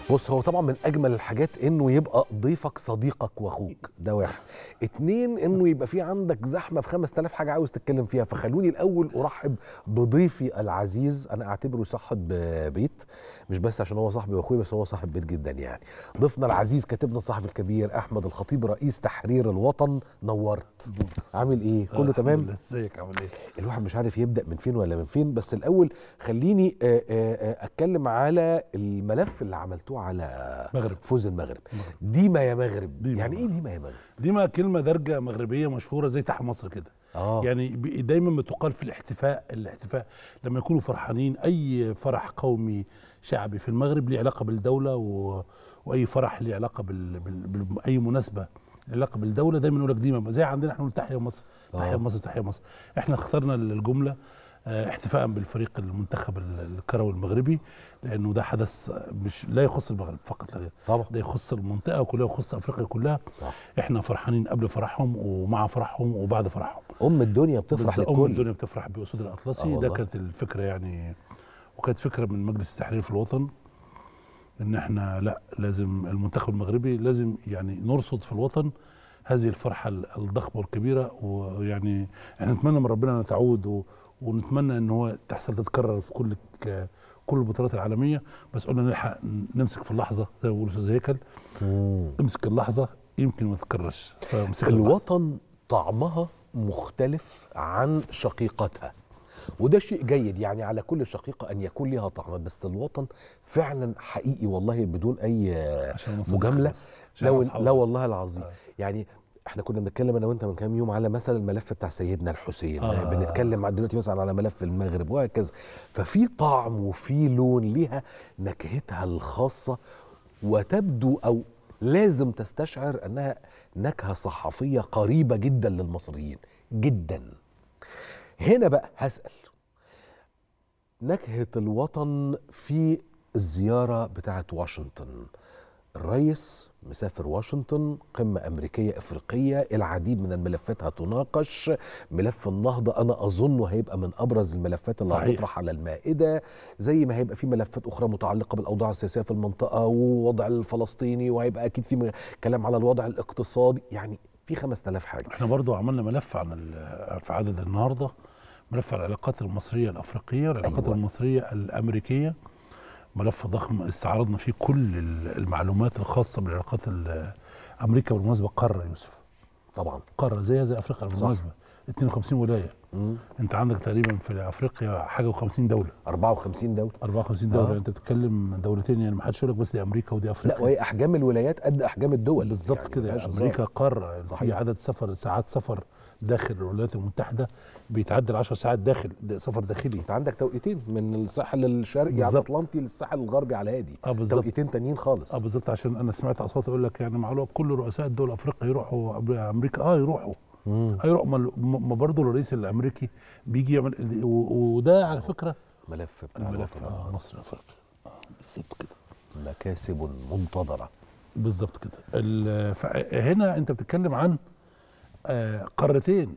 بص هو طبعا من اجمل الحاجات انه يبقى ضيفك صديقك واخوك ده واحد اتنين انه يبقى في عندك زحمه في 5000 حاجه عاوز تتكلم فيها فخلوني الاول ارحب بضيفي العزيز انا اعتبره صاحب بيت مش بس عشان هو صاحبي واخوي بس هو صاحب بيت جدا يعني ضيفنا العزيز كاتبنا الصحفي الكبير احمد الخطيب رئيس تحرير الوطن نورت عامل ايه كله تمام ازيك عامل ايه الواحد مش عارف يبدا من فين ولا من فين بس الاول خليني آه، آه، آه، اتكلم على الملف اللي عملتوه على مغرب فوز المغرب ديما يا مغرب ديما. يعني ايه ديما يا مغرب ديما كلمه درجه مغربيه مشهوره زي تحت مصر كده اه يعني ب- دايما بتقال في الاحتفاء الاحتفاء لما يكونوا فرحانين اي فرح قومي شعبي في المغرب ليه علاقه بالدوله و... واي فرح ليه علاقه بال... بال... بال... باي مناسبه ليه علاقه بالدوله دايما يقول لك ديما زي عندنا احنا نقول تحيا مصر تحيا آه. مصر تحيا مصر احنا اخترنا الجمله آه، احتفاء بالفريق المنتخب ال- الكروي المغربي لانه ده حدث مش لا يخص المغرب فقط لا غير طبعا ده يخص المنطقه كلها ويخص افريقيا كلها صح. احنا فرحانين قبل فرحهم ومع فرحهم وبعد فرحهم ام الدنيا بتفرح بالظبط، ام للكل الدنيا بتفرح باسود آه الاطلسي ده والله. كانت الفكره يعني وكانت فكره من مجلس التحرير في الوطن ان احنا لا لازم المنتخب المغربي لازم يعني نرصد في الوطن هذه الفرحه ال- الضخمه والكبيره ويعني احنا نتمنى من ربنا ان تعود و ونتمنى ان هو تحصل تتكرر في كل ك- كل البطولات العالميه بس قلنا نلحق نمسك في اللحظه زي ما بيقول استاذ هيكل امسك اللحظه يمكن ما تتكررش فامسك اللحظة. الوطن طعمها مختلف عن شقيقتها وده شيء جيد يعني على كل شقيقة أن يكون لها طعم بس الوطن فعلا حقيقي والله بدون أي عشان نصدق مجاملة بس. عشان لا, أصحاب لا بس. والله العظيم يعني احنا كنا بنتكلم انا وانت من كام يوم على مثلا الملف بتاع سيدنا الحسين آه. آه. بنتكلم دلوقتي مثلا على ملف المغرب وهكذا ففي طعم وفي لون ليها نكهتها الخاصه وتبدو او لازم تستشعر انها نكهه صحفيه قريبه جدا للمصريين جدا هنا بقى هسال نكهه الوطن في الزياره بتاعه واشنطن الرئيس مسافر واشنطن قمة أمريكية إفريقية العديد من الملفات هتناقش ملف النهضة أنا أظنه هيبقى من أبرز الملفات اللي صحيح. هتطرح على المائدة زي ما هيبقى في ملفات أخرى متعلقة بالأوضاع السياسية في المنطقة ووضع الفلسطيني وهيبقى أكيد في م- كلام على الوضع الاقتصادي يعني في 5000 حاجة احنا برضو عملنا ملف عن ال- في عدد النهارده ملف عن العلاقات المصريه الافريقيه والعلاقات أيوة. أيوة. المصريه الامريكيه ملف ضخم استعرضنا فيه كل ال- المعلومات الخاصه بالعلاقات ال- امريكا بالمناسبه قاره يوسف طبعا قاره زيها زي افريقيا بالمناسبه 52 ولايه مم. انت عندك تقريبا في افريقيا حاجه و50 دوله 54 دولة 54 دوله آه. انت بتتكلم دولتين يعني ما حدش يقول لك بس دي امريكا ودي افريقيا لا وهي أحجام الولايات قد أحجام الدول بالظبط يعني كده مفيهاش امريكا هزار. قاره يعني في صحيح. عدد سفر ساعات سفر داخل الولايات المتحده بيتعدى ال 10 ساعات داخل ده سفر داخلي انت عندك توقيتين من الساحل الشرقي على بالظبط. الاطلنطي للساحل الغربي على هادي اه بالظبط توقيتين تانيين خالص اه بالظبط عشان انا سمعت اصوات يقول لك يعني معلومه كل رؤساء الدول افريقيا يروحوا أمر- امريكا اه يروحوا مم. اه يروحوا ما- ما برضه الرئيس الامريكي بيجي يعمل و- وده على فكره ملف بتاع الملف الوطن. اه مصر افريقيا آه بالظبط كده مكاسب منتظرة بالظبط كده ال- فهنا انت بتتكلم عن آه، قارتين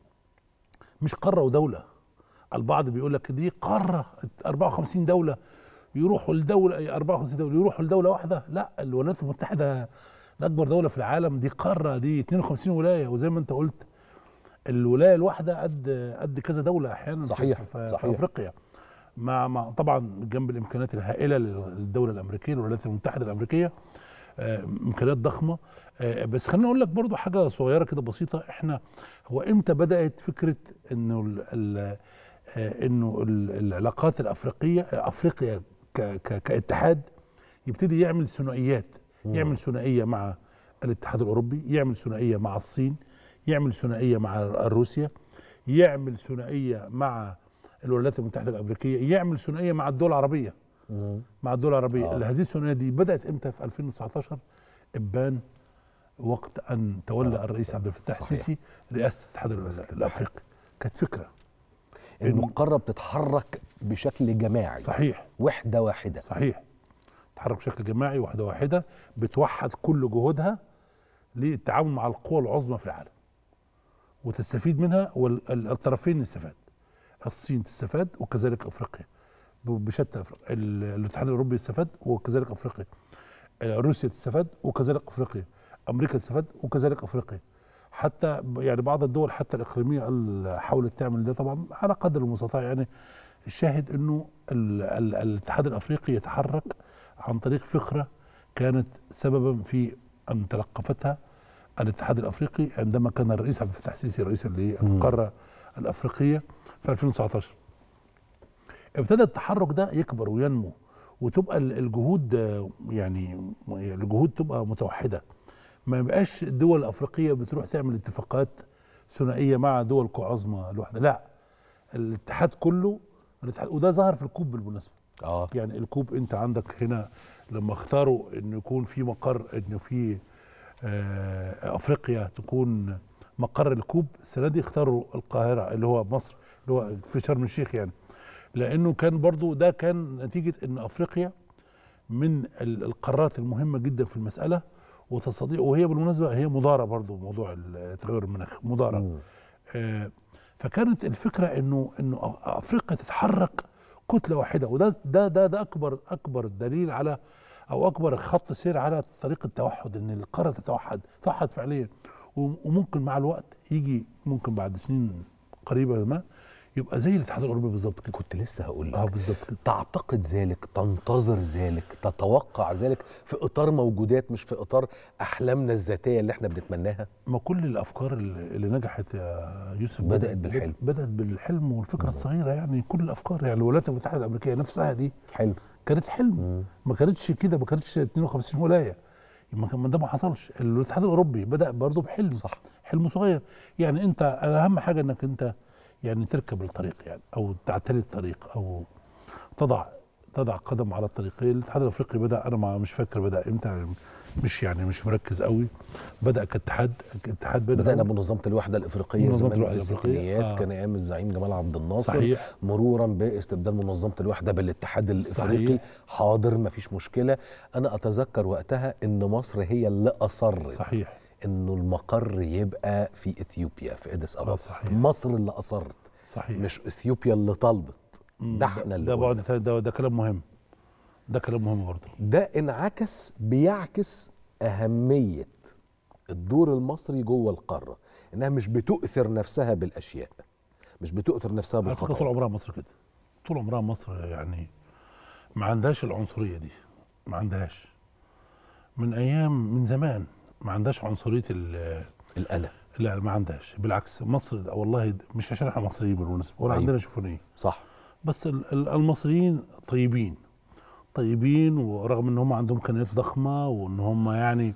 مش قاره ودوله البعض بيقول لك دي قاره 54 دوله يروحوا لدوله أي 54 دوله يروحوا لدوله واحده لا الولايات المتحده ده اكبر دوله في العالم دي قاره دي 52 ولايه وزي ما انت قلت الولايه الواحده قد قد كذا دوله احيانا في- صحيح، في, في, صحيح. في افريقيا مع, مع طبعا جنب الامكانيات الهائله للدوله الامريكيه الولايات المتحده الامريكيه آه، امكانيات ضخمه آه، بس خليني اقول لك برضو حاجه صغيره كده بسيطه احنا هو امتى بدات فكره انه ال ال آه، انه ال- العلاقات الافريقيه افريقيا ك ك كاتحاد يبتدي يعمل ثنائيات يعمل ثنائيه مع الاتحاد الاوروبي يعمل ثنائيه مع الصين يعمل ثنائيه مع روسيا يعمل ثنائيه مع الولايات المتحده الامريكيه يعمل ثنائيه مع الدول العربيه مع الدول العربيه آه. آه. هذه الثنائيه دي بدات امتى في 2019 ابان وقت ان تولى آه. الرئيس عبد الفتاح صحيح. السيسي رئاسه الاتحاد ال- الافريقي كانت فكره انه إنه- القارة بتتحرك بشكل جماعي صحيح وحدة واحدة صحيح تتحرك بشكل جماعي واحده واحده بتوحد كل جهودها للتعامل مع القوى العظمى في العالم وتستفيد منها والطرفين يستفاد الصين تستفاد وكذلك افريقيا ب- بشتى افريقيا ال- الاتحاد الاوروبي يستفاد وكذلك افريقيا روسيا تستفاد وكذلك افريقيا امريكا تستفاد وكذلك افريقيا حتى يعني بعض الدول حتى الاقليميه ال- حاولت تعمل ده طبعا على قدر المستطاع يعني الشاهد انه ال ال الاتحاد الافريقي يتحرك عن طريق فكره كانت سببا في ان تلقفتها الاتحاد الافريقي عندما كان الرئيس عبد الفتاح السيسي رئيسا للقاره الافريقيه في 2019 ابتدى التحرك ده يكبر وينمو وتبقى ال- الجهود آه، يعني الجهود تبقى متوحده ما يبقاش الدول الافريقيه بتروح تعمل اتفاقات ثنائيه مع دول عظمى لوحدها لا الاتحاد كله الاتحاد وده ظهر في الكوب بالمناسبه اه يعني الكوب انت عندك هنا لما اختاروا انه يكون في مقر انه في آه، افريقيا تكون مقر الكوب السنه دي اختاروا القاهره اللي هو مصر اللي هو في شرم الشيخ يعني لانه كان برضو ده كان نتيجه ان افريقيا من ال- القارات المهمه جدا في المساله وتستطيع وهي بالمناسبه هي مضاره برضو موضوع ال- تغير المناخ مضاره آه فكانت الفكره انه انه أ- افريقيا تتحرك كتله واحده وده ده ده ده اكبر اكبر دليل على او اكبر خط سير على طريق التوحد ان القاره تتوحد تتوحد فعليا وم- وممكن مع الوقت يجي ممكن بعد سنين قريبه ما يبقى زي الاتحاد الاوروبي بالظبط كده كنت لسه هقول لك اه بالظبط كده تعتقد ذلك تنتظر ذلك تتوقع ذلك في اطار موجودات مش في اطار احلامنا الذاتيه اللي احنا بنتمناها ما كل الافكار اللي اللي نجحت يا يوسف بدأت بالحلم. بدات بالحلم والفكره الصغيره يعني كل الافكار يعني الولايات المتحده الامريكيه نفسها دي حلم كانت حلم ما كانتش كده ما كانتش 52 ولايه ما كان ما ده ما حصلش الاتحاد الاوروبي بدا برضه بحلم صح حلم صغير يعني انت اهم حاجه انك انت يعني تركب الطريق يعني او تعتري الطريق او تضع تضع قدم على الطريق الاتحاد الافريقي بدا انا ما مش فاكر بدا امتى مش يعني مش مركز قوي بدا كاتحاد اتحاد بين بدانا الدول. بمنظمه الوحده الافريقيه منظمة زمان الوحدة في الأفريقية. الستينيات آه. كان ايام الزعيم جمال عبد الناصر صحيح. مرورا باستبدال منظمه الوحده بالاتحاد الافريقي صحيح. حاضر مفيش مشكله انا اتذكر وقتها ان مصر هي اللي اصرت صحيح انه المقر يبقى في اثيوبيا في اديس ابابا صحيح. مصر اللي اصرت صحيح مش اثيوبيا اللي طلبت مم، ده احنا اللي ده قلنا. بعد ده, ده كلام مهم ده كلام مهم برضه ده انعكس بيعكس أهمية الدور المصري جوه القارة إنها مش بتؤثر نفسها بالأشياء مش بتؤثر نفسها على فكره طول بالخطوات عمرها مصر كده طول عمرها مصر يعني ما عندهاش العنصريه دي ما عندهاش من ايام من زمان ما عندهاش عنصريه ال الأنا لا ما عندهاش بالعكس مصر والله مش عشان احنا مصريين بالمناسبه ولا أيوة. عندنا شوفونيه صح بس ال- ال- المصريين طيبين طيبين ورغم ان هم عندهم امكانيات ضخمه وان هم يعني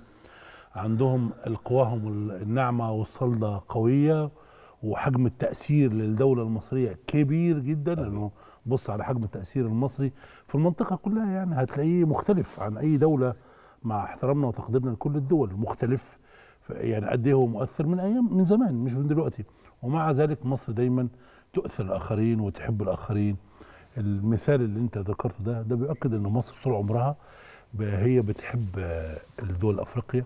عندهم القواهم ال- الناعمه والصلده قويه وحجم التاثير للدوله المصريه كبير جدا لانه بص على حجم التاثير المصري في المنطقه كلها يعني هتلاقيه مختلف عن اي دوله مع احترامنا وتقديرنا لكل الدول مختلف ف- يعني قد ايه هو مؤثر من ايام من زمان مش من دلوقتي ومع ذلك مصر دايما تؤثر الاخرين وتحب الاخرين المثال اللي انت ذكرته ده ده بيؤكد ان مصر طول عمرها ب- هي بتحب آه، الدول الافريقيه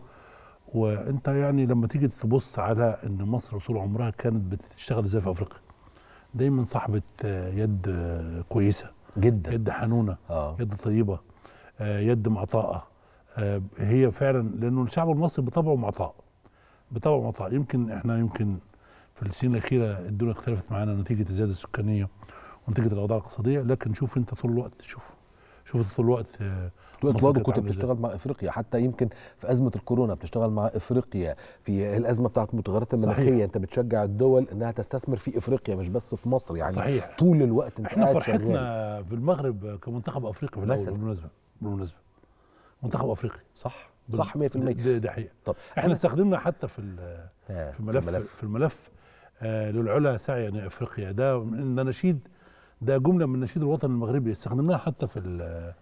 وانت يعني لما تيجي تبص على ان مصر طول عمرها كانت بتشتغل ازاي في افريقيا دايما صاحبه آه، يد آه، كويسه جدا يد حنونه آه. يد طيبه آه، يد معطاءه آه، هي فعلا لانه الشعب المصري بطبعه معطاء بطبعه معطاء يمكن احنا يمكن في السنين الاخيره الدنيا اختلفت معانا نتيجه الزياده السكانيه ونتيجه الاوضاع الاقتصاديه لكن شوف انت طول الوقت شوف شوف انت طول الوقت آه، طول مصر برضه كانت كنت عاملة إزاي. بتشتغل مع افريقيا حتى يمكن في ازمه الكورونا بتشتغل مع افريقيا في الازمه بتاعت المتغيرات صحيح. المناخيه انت بتشجع الدول انها تستثمر في افريقيا مش بس في مصر يعني صحيح. طول الوقت انت احنا قاعد فرحتنا شغال. في المغرب كمنتخب افريقي في الاول مثلا. بالمناسبه بالمناسبه منتخب افريقي صح بال- صح 100% ده, ده حقيقه طب احنا أنا- استخدمنا حتى في ال- آه، في الملف في الملف. في الملف آه للعلا سعيا يا افريقيا ده ده نشيد ده جمله من نشيد الوطن المغربي استخدمناها حتى في ال-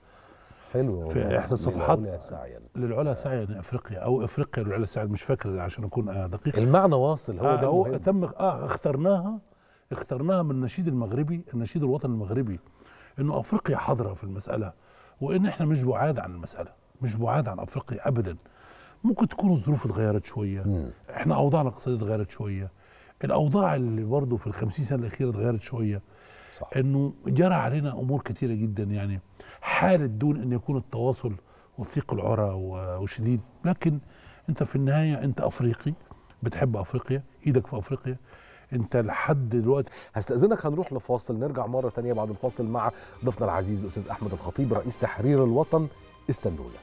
حلو في والله. احدى الصفحات للعلا سعياً. للعلا سعيا يا افريقيا او افريقيا للعلا سعيا مش فاكر عشان اكون آه دقيق المعنى واصل هو آه ده هو المهم. تم اه اخترناها اخترناها من النشيد المغربي النشيد الوطني المغربي انه افريقيا حاضره في المساله وان احنا مش بعاد عن المساله مش بعاد عن افريقيا ابدا ممكن تكون الظروف اتغيرت شويه احنا اوضاعنا الاقتصاديه اتغيرت شويه الاوضاع اللي برضه في الخمسين سنه الاخيره اتغيرت شويه صح. انه جرى علينا امور كثيره جدا يعني حالت دون ان يكون التواصل وثيق العرى و- وشديد لكن انت في النهايه انت افريقي بتحب افريقيا ايدك في افريقيا انت لحد دلوقتي هستأذنك هنروح لفاصل نرجع مرة تانية بعد الفاصل مع ضيفنا العزيز الأستاذ أحمد الخطيب رئيس تحرير الوطن استنونا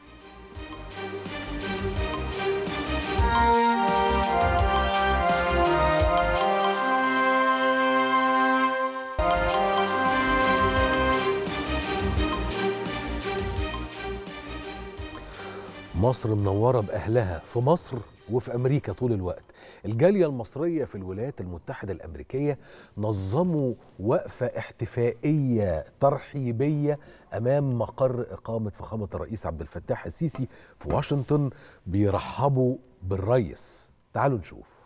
مصر منورة بأهلها في مصر وفي أمريكا طول الوقت الجالية المصرية في الولايات المتحدة الأمريكية نظموا وقفة احتفائية ترحيبية أمام مقر إقامة فخامة الرئيس عبد الفتاح السيسي في واشنطن بيرحبوا بالرئيس تعالوا نشوف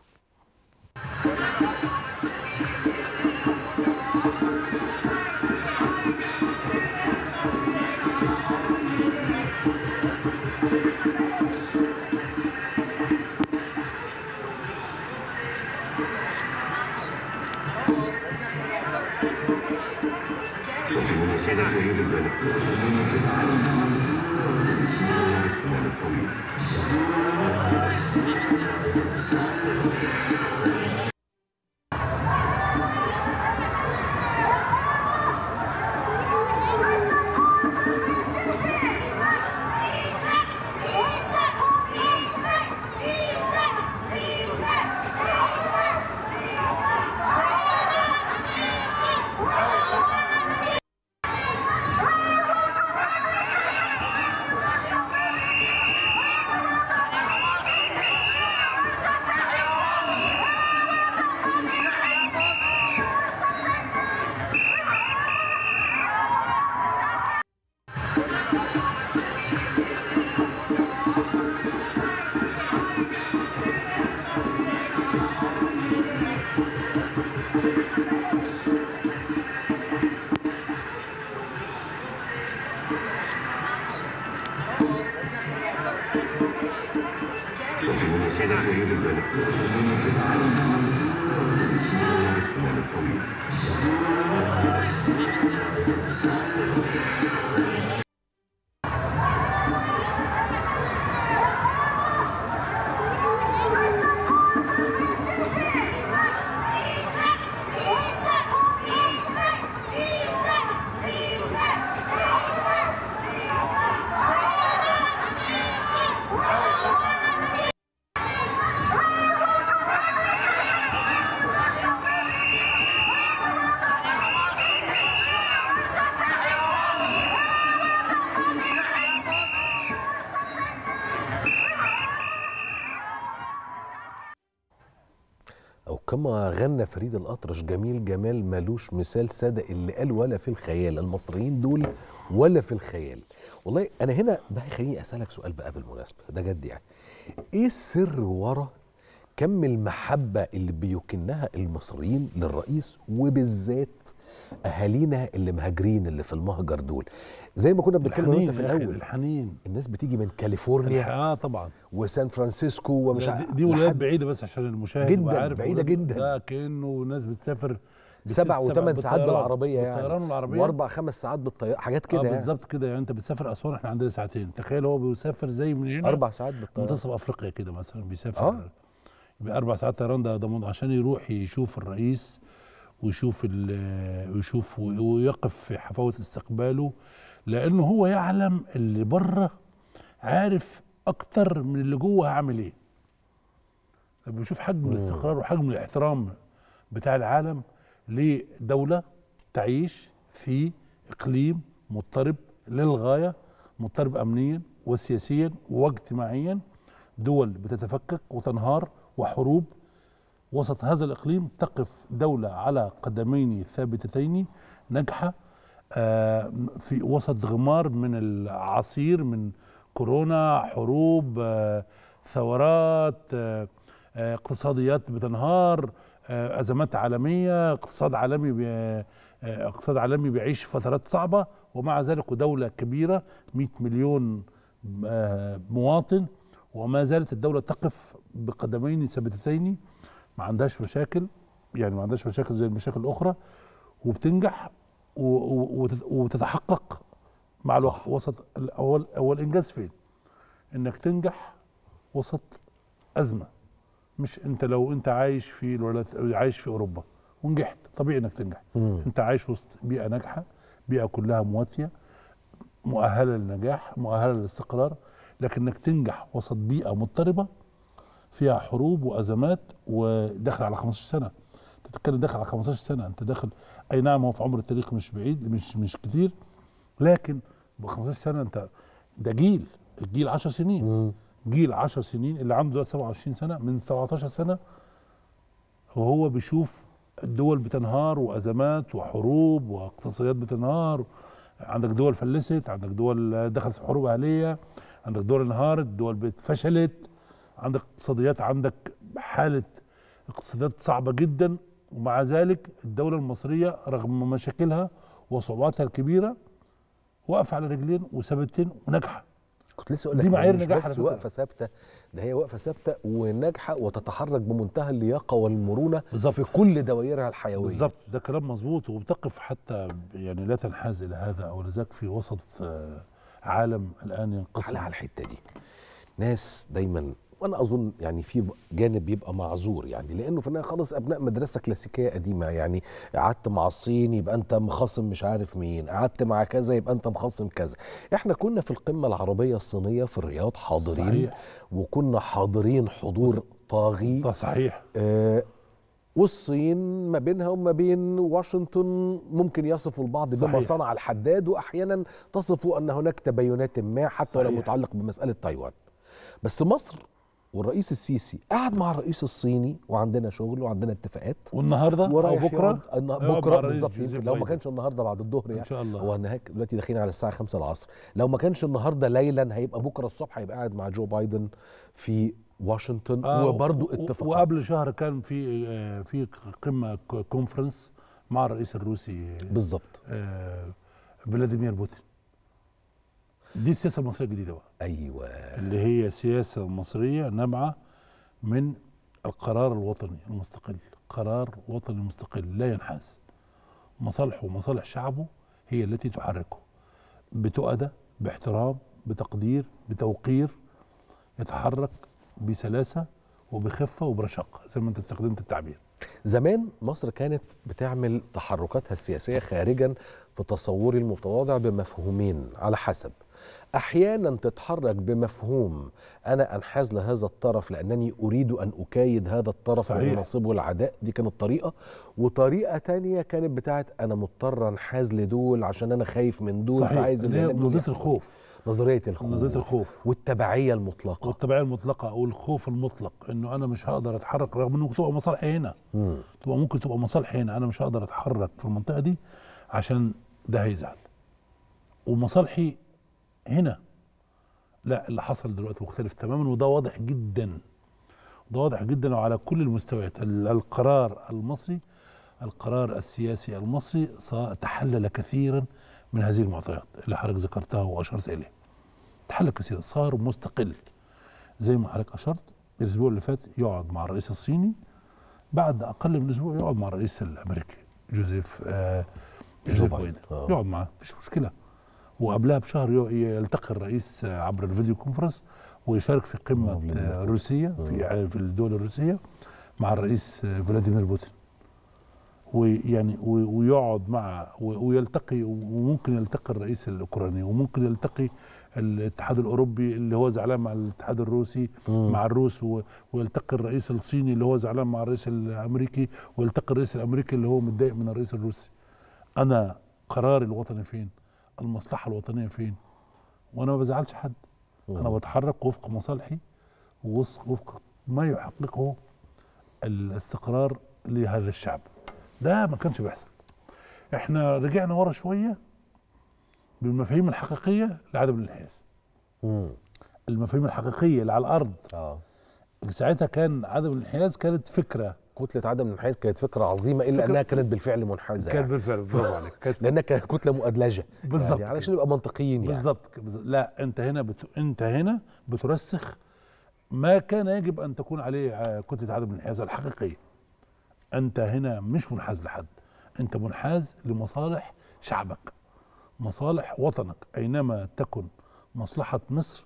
أو كما غنى فريد الأطرش جميل جمال مالوش مثال سادة اللي قال ولا في الخيال المصريين دول ولا في الخيال والله أنا هنا ده هيخليني أسألك سؤال بقى بالمناسبة ده جد يعني إيه السر ورا كم المحبة اللي بيكنها المصريين للرئيس وبالذات أهالينا اللي مهاجرين اللي في المهجر دول زي ما كنا بنتكلم الحنين انت في يا أخي، الأول الحنين الناس بتيجي من كاليفورنيا اه طبعا وسان فرانسيسكو ومش لا، عارف دي, دي ولايات لحد- بعيده بس عشان المشاهد جداً، يبقى عارف بعيدة ولايات- جداً. ده كانه ناس بتسافر بست سبع سبع وثمان ساعات بالطيران. بالعربيه يعني بالطيران والعربيه واربع خمس ساعات بالطياره حاجات كده اه يعني. بالظبط كده يعني انت بتسافر اسوان احنا عندنا ساعتين تخيل هو بيسافر زي من هنا أربع ساعات بالطيران. منتصف افريقيا كده مثلا بيسافر آه. يبقى اربع ساعات طيران ده ده من- عشان يروح يشوف الرئيس ويشوف ال- ويشوف ويقف في حفاوه استقباله لانه هو يعلم اللي بره عارف اكتر من اللي جوه هعمل ايه لما بيشوف حجم الاستقرار وحجم الاحترام بتاع العالم لدوله تعيش في اقليم مضطرب للغايه مضطرب امنيا وسياسيا واجتماعيا دول بتتفكك وتنهار وحروب وسط هذا الاقليم تقف دوله على قدمين ثابتتين ناجحه آه، في وسط غمار من العصير من كورونا حروب آه، ثورات آه، آه، اقتصاديات بتنهار آه، ازمات عالميه اقتصاد عالمي بي- آه، اقتصاد عالمي بيعيش فترات صعبه ومع ذلك دوله كبيره 100 مليون آه، مواطن وما زالت الدوله تقف بقدمين ثابتتين ما عندهاش مشاكل يعني ما عندهاش مشاكل زي المشاكل الاخرى وبتنجح و- و- وتت- وتتحقق مع الوقت وسط الاول اول انجاز فين انك تنجح وسط ازمه مش انت لو انت عايش في الولايات عايش في اوروبا ونجحت طبيعي انك تنجح مم. انت عايش وسط بيئه ناجحه بيئه كلها مواتيه مؤهله للنجاح مؤهله للاستقرار لكن انك تنجح وسط بيئه مضطربه فيها حروب وازمات وداخل على 15 سنه انت بتتكلم داخل على 15 سنه انت داخل اي نعم هو في عمر التاريخ مش بعيد مش مش كتير لكن ب 15 سنه انت ده جيل الجيل 10 سنين جيل 10 سنين اللي عنده دلوقتي 27 سنه من 17 سنه وهو بيشوف الدول بتنهار وازمات وحروب واقتصاديات بتنهار عندك دول فلست عندك دول دخلت في حروب اهليه عندك دول انهارت دول فشلت عندك اقتصاديات عندك حاله اقتصاديات صعبه جدا ومع ذلك الدوله المصريه رغم مشاكلها وصعوباتها الكبيره واقفه على رجلين وثابتين وناجحه كنت لسه اقول لك دي معايير مش نجاح على بس فكرة. واقفه ثابته ده هي واقفه ثابته وناجحه وتتحرك بمنتهى اللياقه والمرونه بالظبط في كل دوائرها الحيويه بالظبط ده كلام مظبوط وبتقف حتى يعني لا تنحاز الى هذا او لذاك في وسط آه، عالم الان ينقسم على على الحته دي ناس دايما وانا اظن يعني في جانب بيبقى معذور يعني لانه في النهايه خالص ابناء مدرسه كلاسيكيه قديمه يعني قعدت مع الصين يبقى انت مخاصم مش عارف مين قعدت مع كذا يبقى انت مخاصم كذا احنا كنا في القمه العربيه الصينيه في الرياض حاضرين صحيح. وكنا حاضرين حضور طاغي ده صحيح آه والصين ما بينها وما بين واشنطن ممكن يصفوا البعض بما صحيح. صنع الحداد واحيانا تصفوا ان هناك تباينات ما حتى ولو صحيح. متعلق بمساله تايوان بس مصر والرئيس السيسي قعد مع الرئيس الصيني وعندنا شغل وعندنا اتفاقات والنهارده او ورايح بكره يقعد- النه- يقعد مع بكره الرئيس بالظبط جوزيف يمكن لو ما بايدن. كانش النهارده بعد الظهر يعني ان شاء الله هو هناك دلوقتي داخلين على الساعه 5 العصر لو ما كانش النهارده ليلا هيبقى بكره الصبح هيبقى قاعد مع جو بايدن في واشنطن آه، وبرضه و- و- اتفاقات وقبل شهر كان في آه، في قمه ك- كونفرنس مع الرئيس الروسي بالظبط آه، فلاديمير بوتين دي السياسه المصريه الجديده بقى ايوه اللي هي سياسه مصريه نابعه من القرار الوطني المستقل قرار وطني مستقل لا ينحاز مصالحه ومصالح شعبه هي التي تحركه بتؤدى باحترام بتقدير بتوقير يتحرك بسلاسه وبخفه وبرشاقه زي ما انت استخدمت التعبير زمان مصر كانت بتعمل تحركاتها السياسية خارجا في تصوري المتواضع بمفهومين على حسب أحيانا تتحرك بمفهوم أنا أنحاز لهذا الطرف لأنني أريد أن أكايد هذا الطرف صحيح. وأناصبه العداء دي كانت طريقة وطريقة تانية كانت بتاعت أنا مضطر أنحاز لدول عشان أنا خايف من دول صحيح فعايز اللي هي الإعلام دول نظريه يحكموا. الخوف نظرية الخوف نظريه الخوف والتبعية المطلقة والتبعيه المطلقه والخوف المطلق انه انا مش هقدر اتحرك رغم انه تبقى مصالحي هنا مم. تبقى ممكن تبقى مصالحي هنا انا مش هقدر اتحرك في المنطقه دي عشان ده هيزعل ومصالحي هنا لا اللي حصل دلوقتي مختلف تماما وده واضح جدا ده واضح جدا وعلى كل المستويات ال- القرار المصري القرار السياسي المصري صا- تحلل كثيرا من هذه المعطيات اللي حضرتك ذكرتها واشرت اليها تحلل كثيرا صار مستقل زي ما حضرتك اشرت الاسبوع اللي فات يقعد مع الرئيس الصيني بعد اقل من اسبوع يقعد مع الرئيس الامريكي جوزيف آه جوزيف بايدن. بايدن آه. يقعد معاه مفيش مشكله وقبلها بشهر يو- يلتقي الرئيس آه، عبر الفيديو كونفرنس ويشارك في قمه آه، روسيه في آه، في الدول الروسيه مع الرئيس آه، فلاديمير بوتين ويعني و- ويقعد مع و- ويلتقي وممكن يلتقي الرئيس الاوكراني وممكن يلتقي الاتحاد الاوروبي اللي هو زعلان مع الاتحاد الروسي مم. مع الروس و- ويلتقي الرئيس الصيني اللي هو زعلان مع الرئيس الامريكي ويلتقي الرئيس الامريكي اللي هو متضايق من الرئيس الروسي انا قراري الوطني فين المصلحه الوطنيه فين وانا ما بزعلش حد انا بتحرك وفق مصالحي ووفق وفق ما يحققه الاستقرار لهذا الشعب ده ما كانش بيحصل احنا رجعنا ورا شويه بالمفاهيم الحقيقيه لعدم الانحياز المفاهيم الحقيقيه اللي على الارض اه ساعتها كان عدم الانحياز كانت فكره كتلة عدم الانحياز كانت فكرة عظيمة إلا فكرة- أنها كانت بالفعل منحازة كانت يعني. بالفعل برافو عليك كانت لأنها كانت كتلة مؤدلجة بالظبط يعني علشان نبقى منطقيين يعني بالظبط كده، بالظبط. لا انت هنا بت... انت هنا بترسخ ما كان يجب ان تكون عليه ع- كتله عدم الانحياز الحقيقيه انت هنا مش منحاز لحد انت منحاز لمصالح شعبك مصالح وطنك اينما تكن مصلحه مصر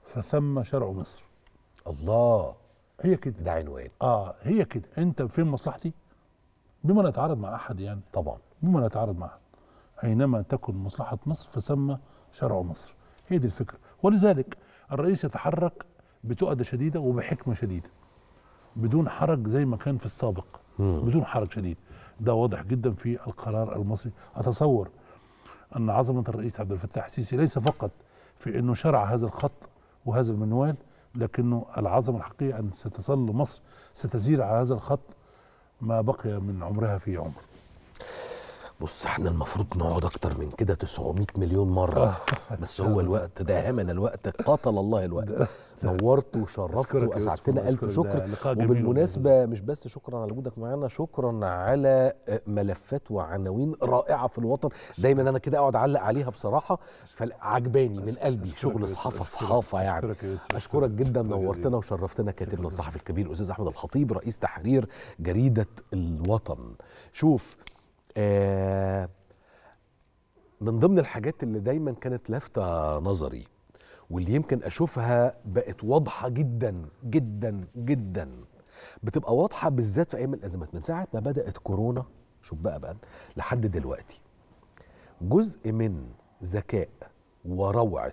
فثم شرع مصر الله هي كده ده عنوان اه هي كده انت فين مصلحتي بما نتعارض مع احد يعني طبعا بما نتعارض مع احد اينما تكن مصلحه مصر فثم شرع مصر هي دي الفكره ولذلك الرئيس يتحرك بتؤدة شديده وبحكمه شديده بدون حرج زي ما كان في السابق مم. بدون حرج شديد ده واضح جدا في القرار المصري اتصور ان عظمه الرئيس عبد الفتاح السيسي ليس فقط في انه شرع هذا الخط وهذا المنوال لكنه العظمه الحقيقيه ان ستظل مصر ستسير على هذا الخط ما بقي من عمرها في عمر بص احنا المفروض نقعد اكتر من كده 900 مليون مره بس هو الوقت داهمنا الوقت قاتل الله الوقت نورت وشرفت أشكرك يا واسعدتنا يوسف، الف أشكرك، ده شكر لقاء جميل وبالمناسبه مش بس شكرا على وجودك معانا شكرا على ملفات وعناوين رائعه في الوطن دايما انا كده اقعد اعلق عليها بصراحه فعجباني من قلبي شغل يا صحافه يوسف، صحافه يعني أشكرك يا يوسف، اشكرك جدا شكرا نورتنا جزيلا. وشرفتنا كاتبنا الصحفي الكبير الاستاذ احمد الخطيب رئيس تحرير جريده الوطن شوف آه من ضمن الحاجات اللي دايما كانت لافتة نظري واللي يمكن اشوفها بقت واضحة جدا جدا جدا بتبقى واضحة بالذات في ايام الازمات من ساعة ما بدأت كورونا شوف بقى بقى لحد دلوقتي جزء من ذكاء وروعة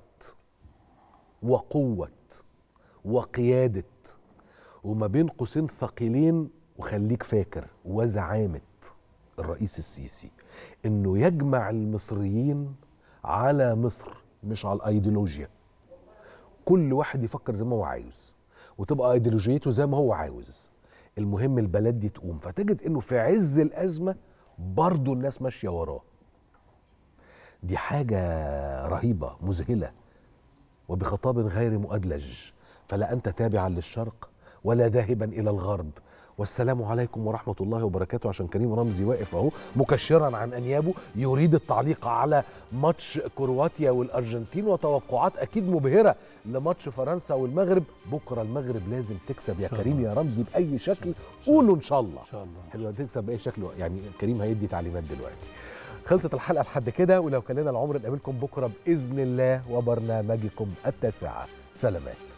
وقوة وقيادة وما بين قوسين ثقيلين وخليك فاكر وزعامة الرئيس السيسي انه يجمع المصريين على مصر مش على الايديولوجيا كل واحد يفكر زي ما هو عاوز وتبقى ايديولوجيته زي ما هو عاوز المهم البلد دي تقوم فتجد انه في عز الازمه برضه الناس ماشيه وراه دي حاجه رهيبه مذهله وبخطاب غير مؤدلج فلا انت تابعا للشرق ولا ذاهبا الى الغرب والسلام عليكم ورحمة الله وبركاته عشان كريم رمزي واقف اهو مكشرا عن انيابه يريد التعليق على ماتش كرواتيا والارجنتين وتوقعات اكيد مبهرة لماتش فرنسا والمغرب بكرة المغرب لازم تكسب يا شاء كريم الله. يا رمزي بأي شكل قولوا ان شاء الله ان شاء الله حلوة تكسب بأي شكل يعني كريم هيدي تعليمات دلوقتي خلصت الحلقة لحد كده ولو كان لنا العمر نقابلكم بكرة بإذن الله وبرنامجكم التاسعة سلامات